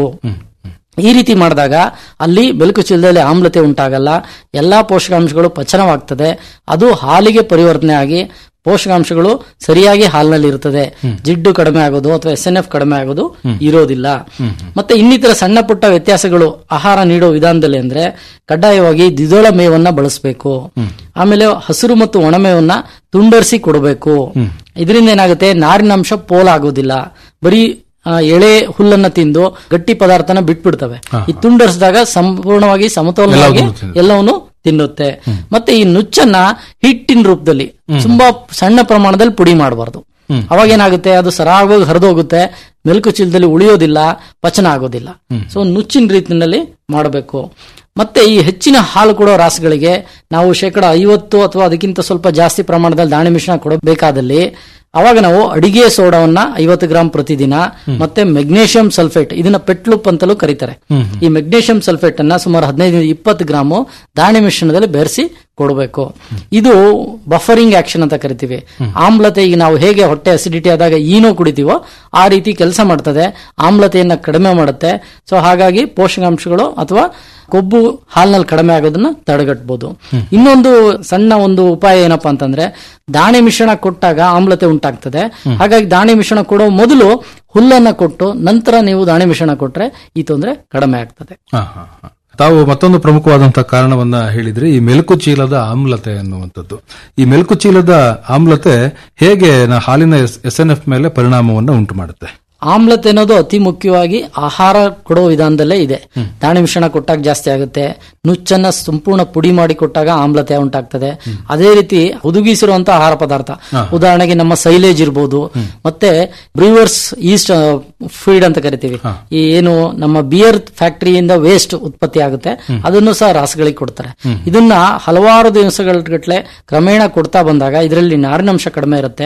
ಈ ರೀತಿ ಮಾಡಿದಾಗ ಅಲ್ಲಿ ಬೆಳಕು ಚೀಲದಲ್ಲಿ ಆಮ್ಲತೆ ಉಂಟಾಗಲ್ಲ ಎಲ್ಲಾ ಪೋಷಕಾಂಶಗಳು ಪಚನವಾಗ್ತದೆ ಅದು ಹಾಲಿಗೆ ಪರಿವರ್ತನೆ ಆಗಿ ಪೋಷಕಾಂಶಗಳು ಸರಿಯಾಗಿ ಹಾಲಿನಲ್ಲಿ ಇರುತ್ತದೆ ಜಿಡ್ಡು ಕಡಿಮೆ ಆಗೋದು ಅಥವಾ ಎಸ್ ಎನ್ ಎಫ್ ಕಡಿಮೆ ಆಗೋದು ಇರೋದಿಲ್ಲ ಮತ್ತೆ ಇನ್ನಿತರ ಸಣ್ಣ ಪುಟ್ಟ ವ್ಯತ್ಯಾಸಗಳು ಆಹಾರ ನೀಡೋ ವಿಧಾನದಲ್ಲಿ ಅಂದ್ರೆ ಕಡ್ಡಾಯವಾಗಿ ದ್ವಿದಳ ಮೇವನ್ನ ಬಳಸಬೇಕು ಆಮೇಲೆ ಹಸಿರು ಮತ್ತು ಒಣಮೇವನ್ನ ತುಂಡರಿಸಿ ಕೊಡಬೇಕು ಇದರಿಂದ ಏನಾಗುತ್ತೆ ನಾರಿನಾಂಶ ಪೋಲಾಗೋದಿಲ್ಲ ಬರೀ ಆ, ಎಳೆ ಹುಲ್ಲನ್ನ ತಿಂದು ಗಟ್ಟಿ ಪದಾರ್ಥನ ಬಿಟ್ಬಿಡ್ತವೆ ಈ ತುಂಡರಿಸಿದಾಗ ಸಂಪೂರ್ಣವಾಗಿ ಸಮತೋಲನವಾಗಿ ಎಲ್ಲವನ್ನು ತಿನ್ನುತ್ತೆ ಮತ್ತೆ ಈ ನುಚ್ಚನ್ನ ಹಿಟ್ಟಿನ ರೂಪದಲ್ಲಿ ತುಂಬಾ ಸಣ್ಣ ಪ್ರಮಾಣದಲ್ಲಿ ಪುಡಿ ಮಾಡಬಾರ್ದು ಅವಾಗ ಏನಾಗುತ್ತೆ ಅದು ಸರಾಗವಾಗಿ ಹರಿದೋಗುತ್ತೆ ಮೆಲುಕು ಚೀಲದಲ್ಲಿ ಉಳಿಯೋದಿಲ್ಲ ಪಚನ ಆಗೋದಿಲ್ಲ ಸೊ ನುಚ್ಚಿನ ರೀತಿಯಲ್ಲಿ ಮಾಡಬೇಕು ಮತ್ತೆ ಈ ಹೆಚ್ಚಿನ ಹಾಲು ಕೊಡೋ ರಾಸುಗಳಿಗೆ ನಾವು ಶೇಕಡ ಐವತ್ತು ಅಥವಾ ಅದಕ್ಕಿಂತ ಸ್ವಲ್ಪ ಜಾಸ್ತಿ ಪ್ರಮಾಣದಲ್ಲಿ ದಾಣಿ ಮಿಶ್ರಣ ಕೊಡಬೇಕಾದಲ್ಲಿ ಅವಾಗ ನಾವು ಅಡಿಗೆ ಸೋಡವನ್ನ ಐವತ್ತು ಗ್ರಾಂ ಪ್ರತಿದಿನ ಮತ್ತೆ ಮೆಗ್ನೇಷಿಯಂ ಸಲ್ಫೇಟ್ ಇದನ್ನ ಪೆಟ್ಲುಪ್ ಅಂತಲೂ ಕರೀತಾರೆ ಈ ಮೆಗ್ನೇಷಿಯಂ ಸಲ್ಫೇಟ್ ಅನ್ನ ಸುಮಾರು ಹದಿನೈದು ಇಪ್ಪತ್ತು ಗ್ರಾಮು ದಾಣಿ ಮಿಶ್ರಣದಲ್ಲಿ ಬೆರೆಸಿ ಕೊಡಬೇಕು ಇದು ಬಫರಿಂಗ್ ಆಕ್ಷನ್ ಅಂತ ಕರಿತೀವಿ ಆಮ್ಲತೆ ಈಗ ನಾವು ಹೇಗೆ ಹೊಟ್ಟೆ ಅಸಿಡಿಟಿ ಆದಾಗ ಈನೋ ಕುಡಿತೀವೋ ಆ ರೀತಿ ಕೆಲಸ ಮಾಡ್ತದೆ ಆಮ್ಲತೆಯನ್ನ ಕಡಿಮೆ ಮಾಡುತ್ತೆ ಸೊ ಹಾಗಾಗಿ ಪೋಷಕಾಂಶಗಳು ಅಥವಾ ಕೊಬ್ಬು ಹಾಲಿನಲ್ಲಿ ಕಡಿಮೆ ಆಗೋದನ್ನ ತಡೆಗಟ್ಟಬಹುದು ಇನ್ನೊಂದು ಸಣ್ಣ ಒಂದು ಉಪಾಯ ಏನಪ್ಪಾ ಅಂತಂದ್ರೆ ದಾಣಿ ಮಿಶ್ರಣ ಕೊಟ್ಟಾಗ ಆಮ್ಲತೆ ಉಂಟಾಗ್ತದೆ ಹಾಗಾಗಿ ದಾಣಿ ಮಿಶ್ರಣ ಕೊಡೋ ಮೊದಲು ಹುಲ್ಲನ್ನ ಕೊಟ್ಟು ನಂತರ ನೀವು ದಾಣಿ ಮಿಶ್ರಣ ಕೊಟ್ರೆ ಈ ತೊಂದರೆ ಕಡಿಮೆ ಆಗ್ತದೆ ಹಾ, ಹಾ, ಹಾ. ತಾವು ಮತ್ತೊಂದು ಪ್ರಮುಖವಾದಂತಹ ಕಾರಣವನ್ನ ಹೇಳಿದ್ರಿ ಈ ಮೆಲುಕು ಚೀಲದ ಆಮ್ಲತೆ ಅನ್ನುವಂಥದ್ದು ಈ ಮೆಲುಕು ಚೀಲದ ಆಮ್ಲತೆ ಹೇಗೆ ನ- ಹಾಲಿನ ಎಸ್ ಎನ್ ಎಫ್ ಮೇಲೆ ಪರಿಣಾಮವನ್ನು ಉಂಟು ಮಾಡುತ್ತೆ ಆಮ್ಲತೆ ಅನ್ನೋದು ಅತಿ ಮುಖ್ಯವಾಗಿ ಆಹಾರ ಕೊಡೋ ವಿಧಾನದಲ್ಲೇ ಇದೆ ದಾಣಿ ಮಿಶ್ರಣ ಕೊಟ್ಟಾಗ ಜಾಸ್ತಿ ಆಗುತ್ತೆ ನುಚ್ಚನ್ನ ಸಂಪೂರ್ಣ ಪುಡಿ ಮಾಡಿ ಕೊಟ್ಟಾಗ ಆಮ್ಲತೆ ಉಂಟಾಗ್ತದೆ ಅದೇ ರೀತಿ ಹುದುಗಿಸಿರುವಂತ ಆಹಾರ ಪದಾರ್ಥ ಉದಾಹರಣೆಗೆ ನಮ್ಮ ಸೈಲೇಜ್ ಇರ್ಬೋದು ಮತ್ತೆ ಬ್ರೀವರ್ಸ್ ಈಸ್ಟ್ ಫೀಡ್ ಅಂತ ಕರಿತೀವಿ ಈ ಏನು ನಮ್ಮ ಬಿಯರ್ ಫ್ಯಾಕ್ಟರಿಯಿಂದ ವೇಸ್ಟ್ ಉತ್ಪತ್ತಿ ಆಗುತ್ತೆ ಅದನ್ನು ಸಹ ರಾಸುಗಳಿಗೆ ಕೊಡ್ತಾರೆ ಇದನ್ನ ಹಲವಾರು ದಿವಸಗಳ ಗಟ್ಲೆ ಕ್ರಮೇಣ ಕೊಡ್ತಾ ಬಂದಾಗ ಇದರಲ್ಲಿ ನಾರಿನಂಶ ಕಡಿಮೆ ಇರುತ್ತೆ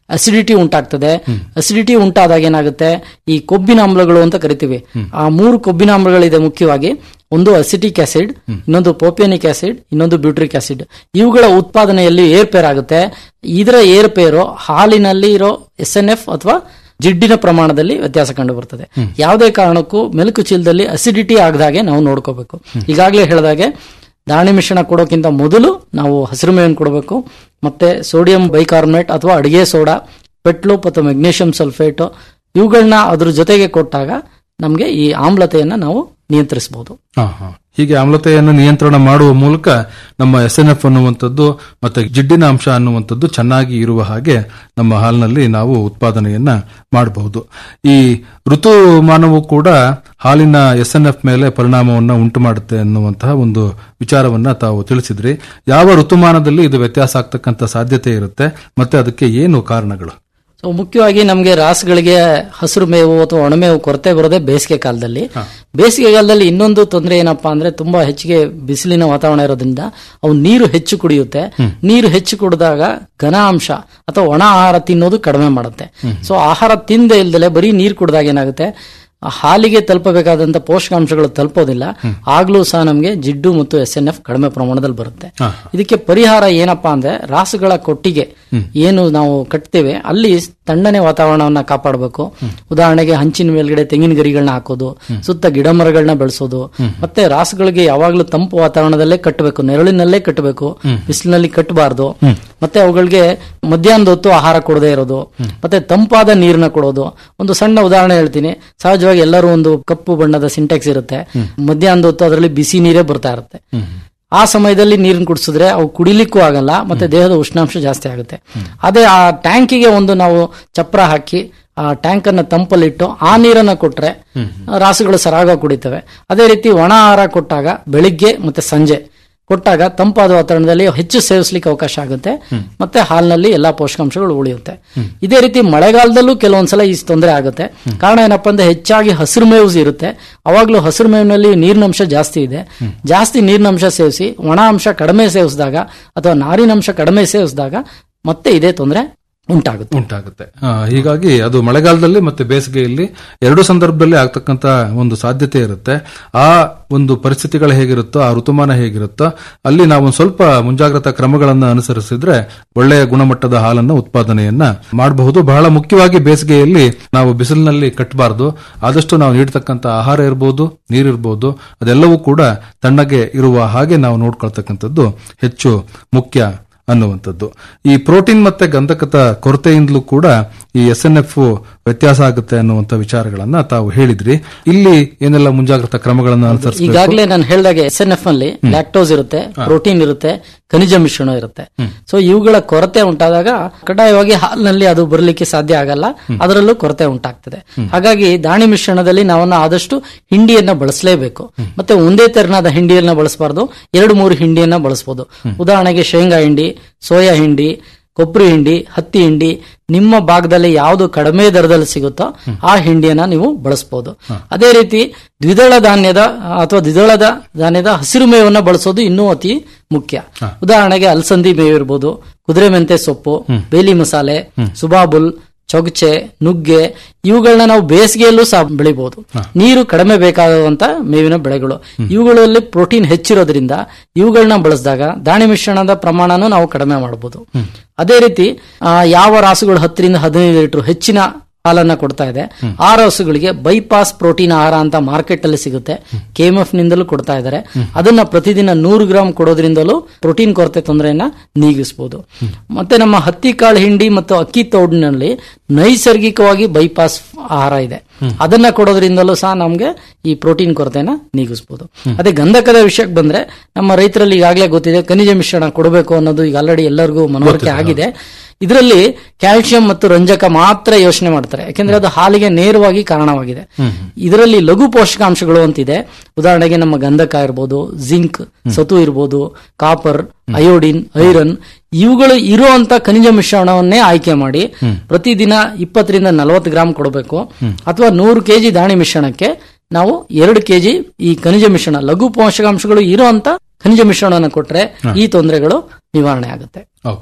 ಅಸಿಡಿಟಿ ಉಂಟಾಗ್ತದೆ ಅಸಿಡಿಟಿ ಉಂಟಾದಾಗ ಏನಾಗುತ್ತೆ ಈ ಕೊಬ್ಬಿನ ಆಮ್ಲಗಳು ಅಂತ ಕರಿತೀವಿ ಆ ಮೂರು ಕೊಬ್ಬಿನ ಆಮ್ಲಗಳಿದೆ ಮುಖ್ಯವಾಗಿ ಒಂದು ಅಸಿಟಿಕ್ ಆಸಿಡ್ ಇನ್ನೊಂದು ಪೋಪಿಯನಿಕ್ ಆಸಿಡ್ ಇನ್ನೊಂದು ಬ್ಯೂಟ್ರಿಕ್ ಆಸಿಡ್ ಇವುಗಳ ಉತ್ಪಾದನೆಯಲ್ಲಿ ಏರ್ಪೇರ್ ಆಗುತ್ತೆ ಇದರ ಏರ್ಪೇರು ಹಾಲಿನಲ್ಲಿ ಇರೋ ಎಸ್ ಎನ್ ಎಫ್ ಅಥವಾ ಜಿಡ್ಡಿನ ಪ್ರಮಾಣದಲ್ಲಿ ವ್ಯತ್ಯಾಸ ಕಂಡು ಬರ್ತದೆ ಯಾವುದೇ ಕಾರಣಕ್ಕೂ ಮೆಲುಕು ಚೀಲದಲ್ಲಿ ಅಸಿಡಿಟಿ ಆಗದಾಗೆ ನಾವು ನೋಡ್ಕೋಬೇಕು ಈಗಾಗಲೇ ಹೇಳಿದಾಗೆ ದಾಣಿ ಮಿಶ್ರಣ ಕೊಡೋಕ್ಕಿಂತ ಮೊದಲು ನಾವು ಹಸಿರು ಮೇವನ್ನು ಕೊಡಬೇಕು ಮತ್ತೆ ಸೋಡಿಯಂ ಬೈಕಾರ್ಬನೇಟ್ ಅಥವಾ ಅಡಿಗೆ ಸೋಡಾ ಪೆಟ್ಲೋಪ್ ಅಥವಾ ಮೆಗ್ನೀಷಿಯಂ ಸಲ್ಫೇಟ್ ಇವುಗಳನ್ನ ಅದ್ರ ಜೊತೆಗೆ ಕೊಟ್ಟಾಗ ನಮಗೆ ಈ ಆಮ್ಲತೆಯನ್ನ ನಾವು ನಿಯಂತ್ರಿಸಬಹುದು ಹಾ, ಹಾ. ಹೀಗೆ ಆಮ್ಲತೆಯನ್ನು ನಿಯಂತ್ರಣ ಮಾಡುವ ಮೂಲಕ ನಮ್ಮ ಎಸ್ ಎನ್ ಎಫ್ ಅನ್ನುವಂಥದ್ದು ಮತ್ತೆ ಜಿಡ್ಡಿನ ಅಂಶ ಅನ್ನುವಂಥದ್ದು ಚೆನ್ನಾಗಿ ಇರುವ ಹಾಗೆ ನಮ್ಮ ಹಾಲಿನಲ್ಲಿ ನಾವು ಉತ್ಪಾದನೆಯನ್ನ ಮಾಡಬಹುದು ಈ ಋತುಮಾನವು ಕೂಡ ಹಾಲಿನ ಎಸ್ ಎನ್ ಎಫ್ ಮೇಲೆ ಪರಿಣಾಮವನ್ನ ಉಂಟು ಮಾಡುತ್ತೆ ಅನ್ನುವಂತಹ ಒಂದು ವಿಚಾರವನ್ನ ತಾವು ತಿಳಿಸಿದ್ರಿ ಯಾವ ಋತುಮಾನದಲ್ಲಿ ಇದು ವ್ಯತ್ಯಾಸ ಆಗ್ತಕ್ಕಂಥ ಸಾಧ್ಯತೆ ಇರುತ್ತೆ ಮತ್ತೆ ಅದಕ್ಕೆ ಏನು ಕಾರಣಗಳು ಸೊ ಮುಖ್ಯವಾಗಿ ನಮಗೆ ರಾಸುಗಳಿಗೆ ಹಸಿರು ಮೇವು ಅಥವಾ ಒಣಮೇವು ಕೊರತೆ ಬರೋದೇ ಬೇಸಿಗೆ ಕಾಲದಲ್ಲಿ ಬೇಸಿಗೆ ಕಾಲದಲ್ಲಿ ಇನ್ನೊಂದು ತೊಂದರೆ ಏನಪ್ಪಾ ಅಂದ್ರೆ ತುಂಬಾ ಹೆಚ್ಚಿಗೆ ಬಿಸಿಲಿನ ವಾತಾವರಣ ಇರೋದ್ರಿಂದ ಅವು ನೀರು ಹೆಚ್ಚು ಕುಡಿಯುತ್ತೆ ನೀರು ಹೆಚ್ಚು ಕುಡಿದಾಗ ಘನ ಅಂಶ ಅಥವಾ ಒಣ ಆಹಾರ ತಿನ್ನೋದು ಕಡಿಮೆ ಮಾಡುತ್ತೆ ಸೊ ಆಹಾರ ತಿಂದೆ ಇಲ್ದಲೆ ಬರೀ ನೀರು ಕುಡಿದಾಗ ಏನಾಗುತ್ತೆ ಆ ಹಾಲಿಗೆ ತಲುಪಬೇಕಾದಂತ ಪೋಷಕಾಂಶಗಳು ತಲುಪೋದಿಲ್ಲ ಆಗ್ಲೂ ಸಹ ನಮಗೆ ಜಿಡ್ಡು ಮತ್ತು ಎಸ್ ಎನ್ ಎಫ್ ಕಡಿಮೆ ಪ್ರಮಾಣದಲ್ಲಿ ಬರುತ್ತೆ ಇದಕ್ಕೆ ಪರಿಹಾರ ಏನಪ್ಪಾ ಅಂದ್ರೆ ರಾಸುಗಳ ಕೊಟ್ಟಿಗೆ ಏನು ನಾವು ಕಟ್ತೇವೆ ಅಲ್ಲಿ ತಣ್ಣನೆ ವಾತಾವರಣವನ್ನ ಕಾಪಾಡಬೇಕು ಉದಾಹರಣೆಗೆ ಹಂಚಿನ ಮೇಲ್ಗಡೆ ತೆಂಗಿನ ಗರಿಗಳನ್ನ ಹಾಕೋದು ಸುತ್ತ ಗಿಡ ಮರಗಳನ್ನ ಬೆಳೆಸೋದು ಮತ್ತೆ ರಾಸುಗಳಿಗೆ ಯಾವಾಗ್ಲೂ ತಂಪು ವಾತಾವರಣದಲ್ಲೇ ಕಟ್ಟಬೇಕು ನೆರಳಿನಲ್ಲೇ ಕಟ್ಟಬೇಕು ಬಿಸಿಲಿನಲ್ಲಿ ಕಟ್ಟಬಾರ್ದು ಮತ್ತೆ ಅವುಗಳಿಗೆ ಮಧ್ಯಾಹ್ನದ ಹೊತ್ತು ಆಹಾರ ಕೊಡದೇ ಇರೋದು ಮತ್ತೆ ತಂಪಾದ ನೀರನ್ನ ಕೊಡೋದು ಒಂದು ಸಣ್ಣ ಉದಾಹರಣೆ ಹೇಳ್ತೀನಿ ಸಹಜವಾಗಿ ಎಲ್ಲರೂ ಒಂದು ಕಪ್ಪು ಬಣ್ಣದ ಸಿಂಟೆಕ್ಸ್ ಇರುತ್ತೆ ಮಧ್ಯಾಹ್ನದ ಹೊತ್ತು ಅದರಲ್ಲಿ ಬಿಸಿ ನೀರೇ ಬರ್ತಾ ಇರುತ್ತೆ ಆ ಸಮಯದಲ್ಲಿ ನೀರನ್ನು ಕುಡಿಸಿದ್ರೆ ಅವು ಕುಡಿಲಿಕ್ಕೂ ಆಗಲ್ಲ ಮತ್ತೆ ದೇಹದ ಉಷ್ಣಾಂಶ ಜಾಸ್ತಿ ಆಗುತ್ತೆ ಅದೇ ಆ ಟ್ಯಾಂಕಿಗೆ ಒಂದು ನಾವು ಚಪ್ರ ಹಾಕಿ ಆ ಟ್ಯಾಂಕ್ ಅನ್ನ ತಂಪಲ್ಲಿಟ್ಟು ಆ ನೀರನ್ನ ಕೊಟ್ರೆ ರಾಸುಗಳು ಸರಾಗ ಕುಡಿತವೆ ಅದೇ ರೀತಿ ಒಣ ಆಹಾರ ಕೊಟ್ಟಾಗ ಬೆಳಿಗ್ಗೆ ಮತ್ತೆ ಸಂಜೆ ಕೊಟ್ಟಾಗ ತಂಪಾದ ವಾತಾವರಣದಲ್ಲಿ ಹೆಚ್ಚು ಸೇವಿಸ್ಲಿಕ್ಕೆ ಅವಕಾಶ ಆಗುತ್ತೆ ಮತ್ತೆ ಹಾಲಿನಲ್ಲಿ ಎಲ್ಲಾ ಪೋಷಕಾಂಶಗಳು ಉಳಿಯುತ್ತೆ ಇದೇ ರೀತಿ ಮಳೆಗಾಲದಲ್ಲೂ ಕೆಲವೊಂದ್ಸಲ ಈ ತೊಂದರೆ ಆಗುತ್ತೆ ಕಾರಣ ಏನಪ್ಪಾ ಅಂದ್ರೆ ಹೆಚ್ಚಾಗಿ ಹಸಿರು ಮೇವು ಇರುತ್ತೆ ಅವಾಗ್ಲೂ ಹಸಿರು ಮೇವಿನಲ್ಲಿ ನೀರಿನಂಶ ಜಾಸ್ತಿ ಇದೆ ಜಾಸ್ತಿ ನೀರಿನಂಶ ಸೇವಿಸಿ ಒಣ ಅಂಶ ಕಡಿಮೆ ಸೇವಿಸಿದಾಗ ಅಥವಾ ನಾರಿನಂಶ ಕಡಿಮೆ ಸೇವಿಸಿದಾಗ ಮತ್ತೆ ಇದೇ ತೊಂದರೆ ಉಂಟಾಗುತ್ತೆ ಉಂಟಾಗುತ್ತೆ ಆ, ಹೀಗಾಗಿ ಅದು ಮಳೆಗಾಲದಲ್ಲಿ ಮತ್ತೆ ಬೇಸಿಗೆಯಲ್ಲಿ ಎರಡು ಸಂದರ್ಭದಲ್ಲಿ ಆಗ್ತಕ್ಕಂತ ಒಂದು ಸಾಧ್ಯತೆ ಇರುತ್ತೆ ಆ ಒಂದು ಪರಿಸ್ಥಿತಿಗಳು ಹೇಗಿರುತ್ತೋ ಆ ಋತುಮಾನ ಹೇಗಿರುತ್ತೋ ಅಲ್ಲಿ ನಾವು ಒಂದು ಸ್ವಲ್ಪ ಮುಂಜಾಗ್ರತಾ ಕ್ರಮಗಳನ್ನು ಅನುಸರಿಸಿದ್ರೆ ಒಳ್ಳೆಯ ಗುಣಮಟ್ಟದ ಹಾಲನ್ನು ಉತ್ಪಾದನೆಯನ್ನ ಮಾಡಬಹುದು ಬಹಳ ಮುಖ್ಯವಾಗಿ ಬೇಸಿಗೆಯಲ್ಲಿ ನಾವು ಬಿಸಿಲಿನಲ್ಲಿ ಕಟ್ಟಬಾರದು ಆದಷ್ಟು ನಾವು ನೀಡತಕ್ಕಂತ ಆಹಾರ ಇರಬಹುದು ನೀರಿರ್ಬೋದು ಅದೆಲ್ಲವೂ ಕೂಡ ತಣ್ಣಗೆ ಇರುವ ಹಾಗೆ ನಾವು ನೋಡ್ಕೊಳ್ತಕ್ಕಂಥದ್ದು ಹೆಚ್ಚು ಮುಖ್ಯ ಅನ್ನುವಂಥದ್ದು ಈ ಪ್ರೋಟೀನ್ ಮತ್ತೆ ಗಂಧಕದ ಕೊರತೆಯಿಂದಲೂ ಕೂಡ ಈ ಎಸ್ ಎನ್ ಎಫ್ ವ್ಯತ್ಯಾಸ ಆಗುತ್ತೆ ಅನ್ನುವಂಥ ವಿಚಾರಗಳನ್ನ ತಾವು ಹೇಳಿದ್ರಿ ಇಲ್ಲಿ ಏನೆಲ್ಲ ಮುಂಜಾಗ್ರತಾ ಕ್ರಮಗಳನ್ನು ಅನುಸರಿಸಬೇಕು ಈಗಾಗಲೇ ನಾನು ಹೇಳಿದಾಗೆ ಎಸ್ ಎನ್ ಎಫ್ ನಲ್ಲಿ ಲ್ಯಾಕ್ಟೋಸ್ ಇರುತ್ತೆ ಪ್ರೋಟೀನ್ ಇರುತ್ತೆ ಖನಿಜ ಮಿಶ್ರಣ ಇರುತ್ತೆ ಸೊ ಇವುಗಳ ಕೊರತೆ ಉಂಟಾದಾಗ ಕಡ್ಡಾಯವಾಗಿ ಹಾಲಿನಲ್ಲಿ ಅದು ಬರಲಿಕ್ಕೆ ಸಾಧ್ಯ ಆಗಲ್ಲ ಅದರಲ್ಲೂ ಕೊರತೆ ಉಂಟಾಗ್ತದೆ ಹಾಗಾಗಿ ದಾಣಿ ಮಿಶ್ರಣದಲ್ಲಿ ನಾವನ್ನ ಆದಷ್ಟು ಹಿಂಡಿಯನ್ನ ಬಳಸಲೇಬೇಕು ಮತ್ತೆ ಒಂದೇ ತೆರನಾದ ಹಿಂಡಿಯನ್ನ ಬಳಸಬಾರ್ದು ಎರಡು ಮೂರು ಹಿಂಡಿಯನ್ನ ಬಳಸಬಹುದು ಉದಾಹರಣೆಗೆ ಶೇಂಗಾ ಹಿಂಡಿ ಸೋಯಾ ಹಿಂಡಿ ಕೊಬ್ಬರಿ ಹಿಂಡಿ ಹತ್ತಿ ಹಿಂಡಿ ನಿಮ್ಮ ಭಾಗದಲ್ಲಿ ಯಾವುದು ಕಡಿಮೆ ದರದಲ್ಲಿ ಸಿಗುತ್ತೋ ಆ ಹಿಂಡಿಯನ್ನ ನೀವು ಬಳಸಬಹುದು ಅದೇ ರೀತಿ ದ್ವಿದಳ ಧಾನ್ಯದ ಅಥವಾ ದ್ವಿದಳದ ಧಾನ್ಯದ ಹಸಿರು ಮೇವನ್ನ ಬಳಸೋದು ಇನ್ನೂ ಅತಿ ಮುಖ್ಯ ಉದಾಹರಣೆಗೆ ಅಲಸಂದಿ ಮೇವು ಇರ್ಬೋದು ಕುದುರೆ ಮೆಂತೆ ಸೊಪ್ಪು ಬೇಲಿ ಮಸಾಲೆ ಸುಬಾಬುಲ್ ಚೊಗಚೆ ನುಗ್ಗೆ ಇವುಗಳನ್ನ ನಾವು ಬೇಸಿಗೆಯಲ್ಲೂ ಸಹ ಬೆಳಿಬಹುದು ನೀರು ಕಡಿಮೆ ಬೇಕಾಗುವಂತ ಮೇವಿನ ಬೆಳೆಗಳು ಇವುಗಳಲ್ಲಿ ಪ್ರೋಟೀನ್ ಹೆಚ್ಚಿರೋದ್ರಿಂದ ಇವುಗಳನ್ನ ಬಳಸಿದಾಗ ದಾಣಿ ಮಿಶ್ರಣದ ಪ್ರಮಾಣನೂ ನಾವು ಕಡಿಮೆ ಮಾಡಬಹುದು ಅದೇ ರೀತಿ ಆ, ಯಾವ ರಾಸುಗಳು ಹತ್ತರಿಂದ ಹದಿನೈದು ಲೀಟರ್ ಹೆಚ್ಚಿನ ಹಾಲನ್ನ ಕೊಡ್ತಾ ಇದೆ ಆ ರಾಸುಗಳಿಗೆ ಬೈಪಾಸ್ ಪ್ರೋಟೀನ್ ಆಹಾರ ಅಂತ ಮಾರ್ಕೆಟ್ ಅಲ್ಲಿ ಸಿಗುತ್ತೆ ಕೆಎಂಎಫ್ ನಿಂದಲೂ ಕೊಡ್ತಾ ಇದ್ದಾರೆ ಅದನ್ನ ಪ್ರತಿದಿನ ನೂರು ಗ್ರಾಂ ಕೊಡೋದ್ರಿಂದಲೂ ಪ್ರೋಟೀನ್ ಕೊರತೆ ತೊಂದರೆಯನ್ನ ನೀಗಿಸಬಹುದು ಮತ್ತೆ ನಮ್ಮ ಹತ್ತಿ ಕಾಳು ಹಿಂಡಿ ಮತ್ತು ಅಕ್ಕಿ ತೌಡಿನಲ್ಲಿ ನೈಸರ್ಗಿಕವಾಗಿ ಬೈಪಾಸ್ ಆಹಾರ ಇದೆ ಅದನ್ನ ಕೊಡೋದ್ರಿಂದಲೂ ಸಹ ನಮ್ಗೆ ಈ ಪ್ರೋಟೀನ್ ಕೊರತೆನ ನೀಗಿಸಬಹುದು ಅದೇ ಗಂಧಕದ ವಿಷಯಕ್ಕೆ ಬಂದ್ರೆ ನಮ್ಮ ರೈತರಲ್ಲಿ ಈಗಾಗಲೇ ಗೊತ್ತಿದೆ ಖನಿಜ ಮಿಶ್ರಣ ಕೊಡಬೇಕು ಅನ್ನೋದು ಈಗ ಆಲ್ರೆಡಿ ಎಲ್ಲರಿಗೂ ಮನವರಿಕೆ ಆಗಿದೆ ಇದರಲ್ಲಿ ಕ್ಯಾಲ್ಸಿಯಂ ಮತ್ತು ರಂಜಕ ಮಾತ್ರ ಯೋಚನೆ ಮಾಡ್ತಾರೆ ಯಾಕೆಂದ್ರೆ ಅದು ಹಾಲಿಗೆ ನೇರವಾಗಿ ಕಾರಣವಾಗಿದೆ ಇದರಲ್ಲಿ ಲಘು ಪೋಷಕಾಂಶಗಳು ಅಂತಿದೆ ಉದಾಹರಣೆಗೆ ನಮ್ಮ ಗಂಧಕ ಇರ್ಬೋದು ಜಿಂಕ್ ಸತು ಇರ್ಬೋದು ಕಾಪರ್ ಅಯೋಡಿನ್ ಐರನ್ ಇವುಗಳು ಇರುವಂತ ಖನಿಜ ಮಿಶ್ರಣವನ್ನೇ ಆಯ್ಕೆ ಮಾಡಿ ಪ್ರತಿದಿನ ಇಪ್ಪತ್ತರಿಂದ ನಲವತ್ತು ಗ್ರಾಂ ಕೊಡಬೇಕು ಅಥವಾ ನೂರು ಕೆಜಿ ದಾಣಿ ಮಿಶ್ರಣಕ್ಕೆ ನಾವು ಎರಡು ಕೆಜಿ ಈ ಖನಿಜ ಮಿಶ್ರಣ ಲಘು ಪೋಷಕಾಂಶಗಳು ಇರುವಂತ ಖನಿಜ ಮಿಶ್ರಣವನ್ನು ಕೊಟ್ರೆ ಈ ತೊಂದರೆಗಳು ನಿವಾರಣೆ ಆಗುತ್ತೆ ಓಕೆ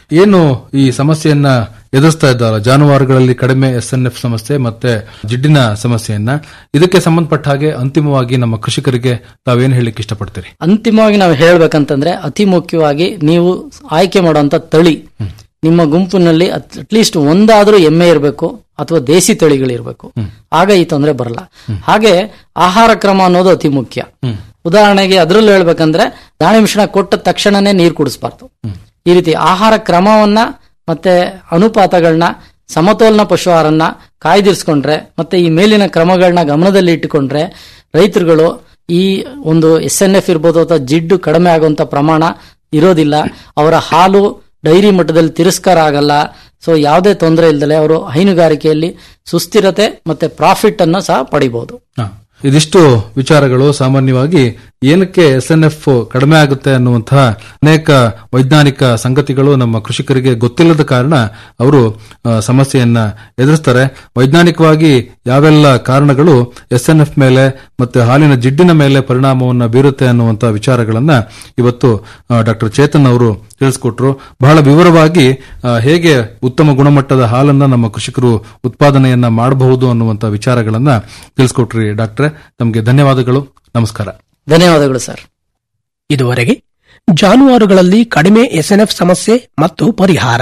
ಏನು ಈ ಸಮಸ್ಯೆಯನ್ನ ಎದುರಿಸ್ತಾ ಇದ್ದಾರ ಜಾನುವಾರುಗಳಲ್ಲಿ ಕಡಿಮೆ ಎಸ್ ಎನ್ ಎಫ್ ಸಮಸ್ಯೆ ಮತ್ತೆ ಜಿಡ್ಡಿನ ಸಮಸ್ಯೆಯನ್ನ ಇದಕ್ಕೆ ಸಂಬಂಧಪಟ್ಟ ಹಾಗೆ ಅಂತಿಮವಾಗಿ ನಮ್ಮ ಕೃಷಿಕರಿಗೆ ತಾವೇನು ಹೇಳಲಿಕ್ಕೆ ಇಷ್ಟಪಡ್ತೀರಿ ಅಂತಿಮವಾಗಿ ನಾವು ಹೇಳ್ಬೇಕಂತಂದ್ರೆ ಅತಿ ಮುಖ್ಯವಾಗಿ ನೀವು ಆಯ್ಕೆ ಮಾಡುವಂತ ತಳಿ ನಿಮ್ಮ ಗುಂಪಿನಲ್ಲಿ ಅಟ್ಲೀಸ್ಟ್ ಒಂದಾದ್ರೂ ಎಮ್ಮೆ ಇರಬೇಕು ಅಥವಾ ದೇಸಿ ತಳಿಗಳಿರ್ಬೇಕು ಆಗ ಈ ತೊಂದರೆ ಬರಲ್ಲ ಹಾಗೆ ಆಹಾರ ಕ್ರಮ ಅನ್ನೋದು ಅತಿ ಮುಖ್ಯ ಉದಾಹರಣೆಗೆ ಅದ್ರಲ್ಲೂ ಹೇಳ್ಬೇಕಂದ್ರೆ ದಾಣಿ ಮಿಶ್ರಣ ಕೊಟ್ಟ ತಕ್ಷಣನೇ ನೀರು ಕುಡಿಸಬಾರ್ದು ಈ ರೀತಿ ಆಹಾರ ಕ್ರಮವನ್ನ ಮತ್ತೆ ಅನುಪಾತಗಳನ್ನ ಸಮತೋಲನ ಪಶು ಆಹಾರನ್ನ ಕಾಯ್ದಿರಿಸ್ಕೊಂಡ್ರೆ ಮತ್ತೆ ಈ ಮೇಲಿನ ಕ್ರಮಗಳನ್ನ ಗಮನದಲ್ಲಿ ಇಟ್ಟುಕೊಂಡ್ರೆ ರೈತರುಗಳು ಈ ಒಂದು ಎಸ್ ಎನ್ ಎಫ್ ಇರ್ಬೋದು ಅಥವಾ ಜಿಡ್ಡು ಕಡಿಮೆ ಆಗುವಂತ ಪ್ರಮಾಣ ಇರೋದಿಲ್ಲ ಅವರ ಹಾಲು ಡೈರಿ ಮಟ್ಟದಲ್ಲಿ ತಿರಸ್ಕಾರ ಆಗಲ್ಲ ಸೊ ಯಾವುದೇ ತೊಂದರೆ ಇಲ್ದಲೆ ಅವರು ಹೈನುಗಾರಿಕೆಯಲ್ಲಿ ಸುಸ್ಥಿರತೆ ಮತ್ತೆ ಪ್ರಾಫಿಟ್ ಅನ್ನು ಸಹ ಪಡಿಬಹುದು ಹ. ಇದಿಷ್ಟು ವಿಚಾರಗಳು ಸಾಮಾನ್ಯವಾಗಿ ಏನಕ್ಕೆ ಎಸ್ ಎನ್ ಎಫ್ ಕಡಿಮೆ ಆಗುತ್ತೆ ಅನ್ನುವಂತಹ ಅನೇಕ ವೈಜ್ಞಾನಿಕ ಸಂಗತಿಗಳು ನಮ್ಮ ಕೃಷಿಕರಿಗೆ ಗೊತ್ತಿಲ್ಲದ ಕಾರಣ ಅವರು ಆ, ಸಮಸ್ಯೆಯನ್ನ ಎದುರಿಸ್ತಾರೆ ವೈಜ್ಞಾನಿಕವಾಗಿ ಯಾವೆಲ್ಲ ಕಾರಣಗಳು ಎಸ್ ಎನ್ ಎಫ್ ಮೇಲೆ ಮತ್ತೆ ಹಾಲಿನ ಜಿಡ್ಡಿನ ಮೇಲೆ ಪರಿಣಾಮವನ್ನು ಬೀರುತ್ತೆ ಅನ್ನುವಂತಹ ವಿಚಾರಗಳನ್ನ ಇವತ್ತು ಡಾಕ್ಟರ್ ಚೇತನ್ ಅವರು ತಿಳಿಸ್ಕೊಟ್ರು ಬಹಳ ವಿವರವಾಗಿ ಆ, ಹೇಗೆ ಉತ್ತಮ ಗುಣಮಟ್ಟದ ಹಾಲನ್ನ ನಮ್ಮ ಕೃಷಿಕರು ಉತ್ಪಾದನೆಯನ್ನ ಮಾಡಬಹುದು ಅನ್ನುವಂತಹ ವಿಚಾರಗಳನ್ನ ತಿಳಿಸ್ಕೊಟ್ರಿ ಡಾಕ್ಟ್ರೆ ತಮಗೆ ಧನ್ಯವಾದಗಳು ನಮಸ್ಕಾರ ಧನ್ಯವಾದಗಳು ಸರ್ ಇದುವರೆಗೆ ಜಾನುವಾರುಗಳಲ್ಲಿ ಕಡಿಮೆ ಎಸ್ಎನ್ಎಫ್ ಸಮಸ್ಯೆ ಮತ್ತು ಪರಿಹಾರ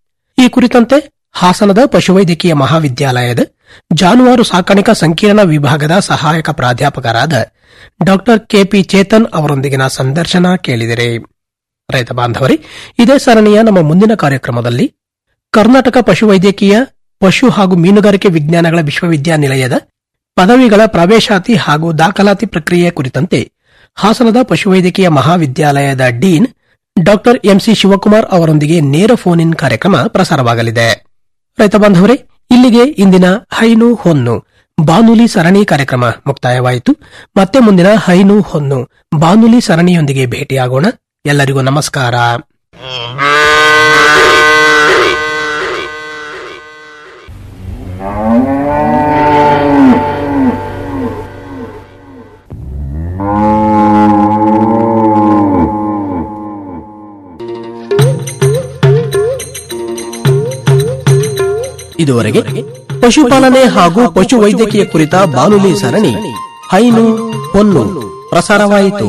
ಈ ಕುರಿತಂತೆ ಹಾಸನದ ಪಶುವೈದ್ಯಕೀಯ ಮಹಾವಿದ್ಯಾಲಯದ ಜಾನುವಾರು ಸಾಕಾಣಿಕಾ ಸಂಕೀರ್ಣ ವಿಭಾಗದ ಸಹಾಯಕ ಪ್ರಾಧ್ಯಾಪಕರಾದ ಡಾಕ್ಟರ್ ಕೆಪಿ ಚೇತನ್ ಅವರೊಂದಿಗಿನ ಸಂದರ್ಶನ ಕೇಳಿದಿರಿ ರೈತ ಬಾಂಧವರೇ ಇದೇ ಸರಣಿಯ ನಮ್ಮ ಮುಂದಿನ ಕಾರ್ಯಕ್ರಮದಲ್ಲಿ ಕರ್ನಾಟಕ ಪಶುವೈದ್ಯಕೀಯ ಪಶು ಹಾಗೂ ಮೀನುಗಾರಿಕೆ ವಿಜ್ಞಾನಗಳ ವಿಶ್ವವಿದ್ಯಾನಿಲಯದ ಪದವಿಗಳ ಪ್ರವೇಶಾತಿ ಹಾಗೂ ದಾಖಲಾತಿ ಪ್ರಕ್ರಿಯೆ ಕುರಿತಂತೆ ಹಾಸನದ ಪಶುವೈದ್ಯಕೀಯ ಮಹಾವಿದ್ಯಾಲಯದ ಡೀನ್ ಡಾಕ್ಟರ್ ಎಂಸಿ ಶಿವಕುಮಾರ್ ಅವರೊಂದಿಗೆ ನೇರ ಫೋನ್ ಇನ್ ಕಾರ್ಯಕ್ರಮ ಪ್ರಸಾರವಾಗಲಿದೆ ರೈತ ಬಾಂಧವರೇ ಇಲ್ಲಿಗೆ ಇಂದಿನ ಹೈನು ಹೊನ್ನು ಬಾನುಲಿ ಸರಣಿ ಕಾರ್ಯಕ್ರಮ ಮುಕ್ತಾಯವಾಯಿತು ಮತ್ತೆ ಮುಂದಿನ ಹೈನು ಹೊನ್ನು ಬಾನುಲಿ ಸರಣಿಯೊಂದಿಗೆ ಭೇಟಿಯಾಗೋಣ ಎಲ್ಲರಿಗೂ ನಮಸ್ಕಾರ ಇದುವರೆಗೆ ಪಶುಪಾಲನೆ ಹಾಗೂ ಪಶುವೈದ್ಯಕೀಯ ಕುರಿತ ಬಾನುಲಿ ಸರಣಿ ಹೈನು ಹೊನ್ನು ಪ್ರಸಾರವಾಯಿತು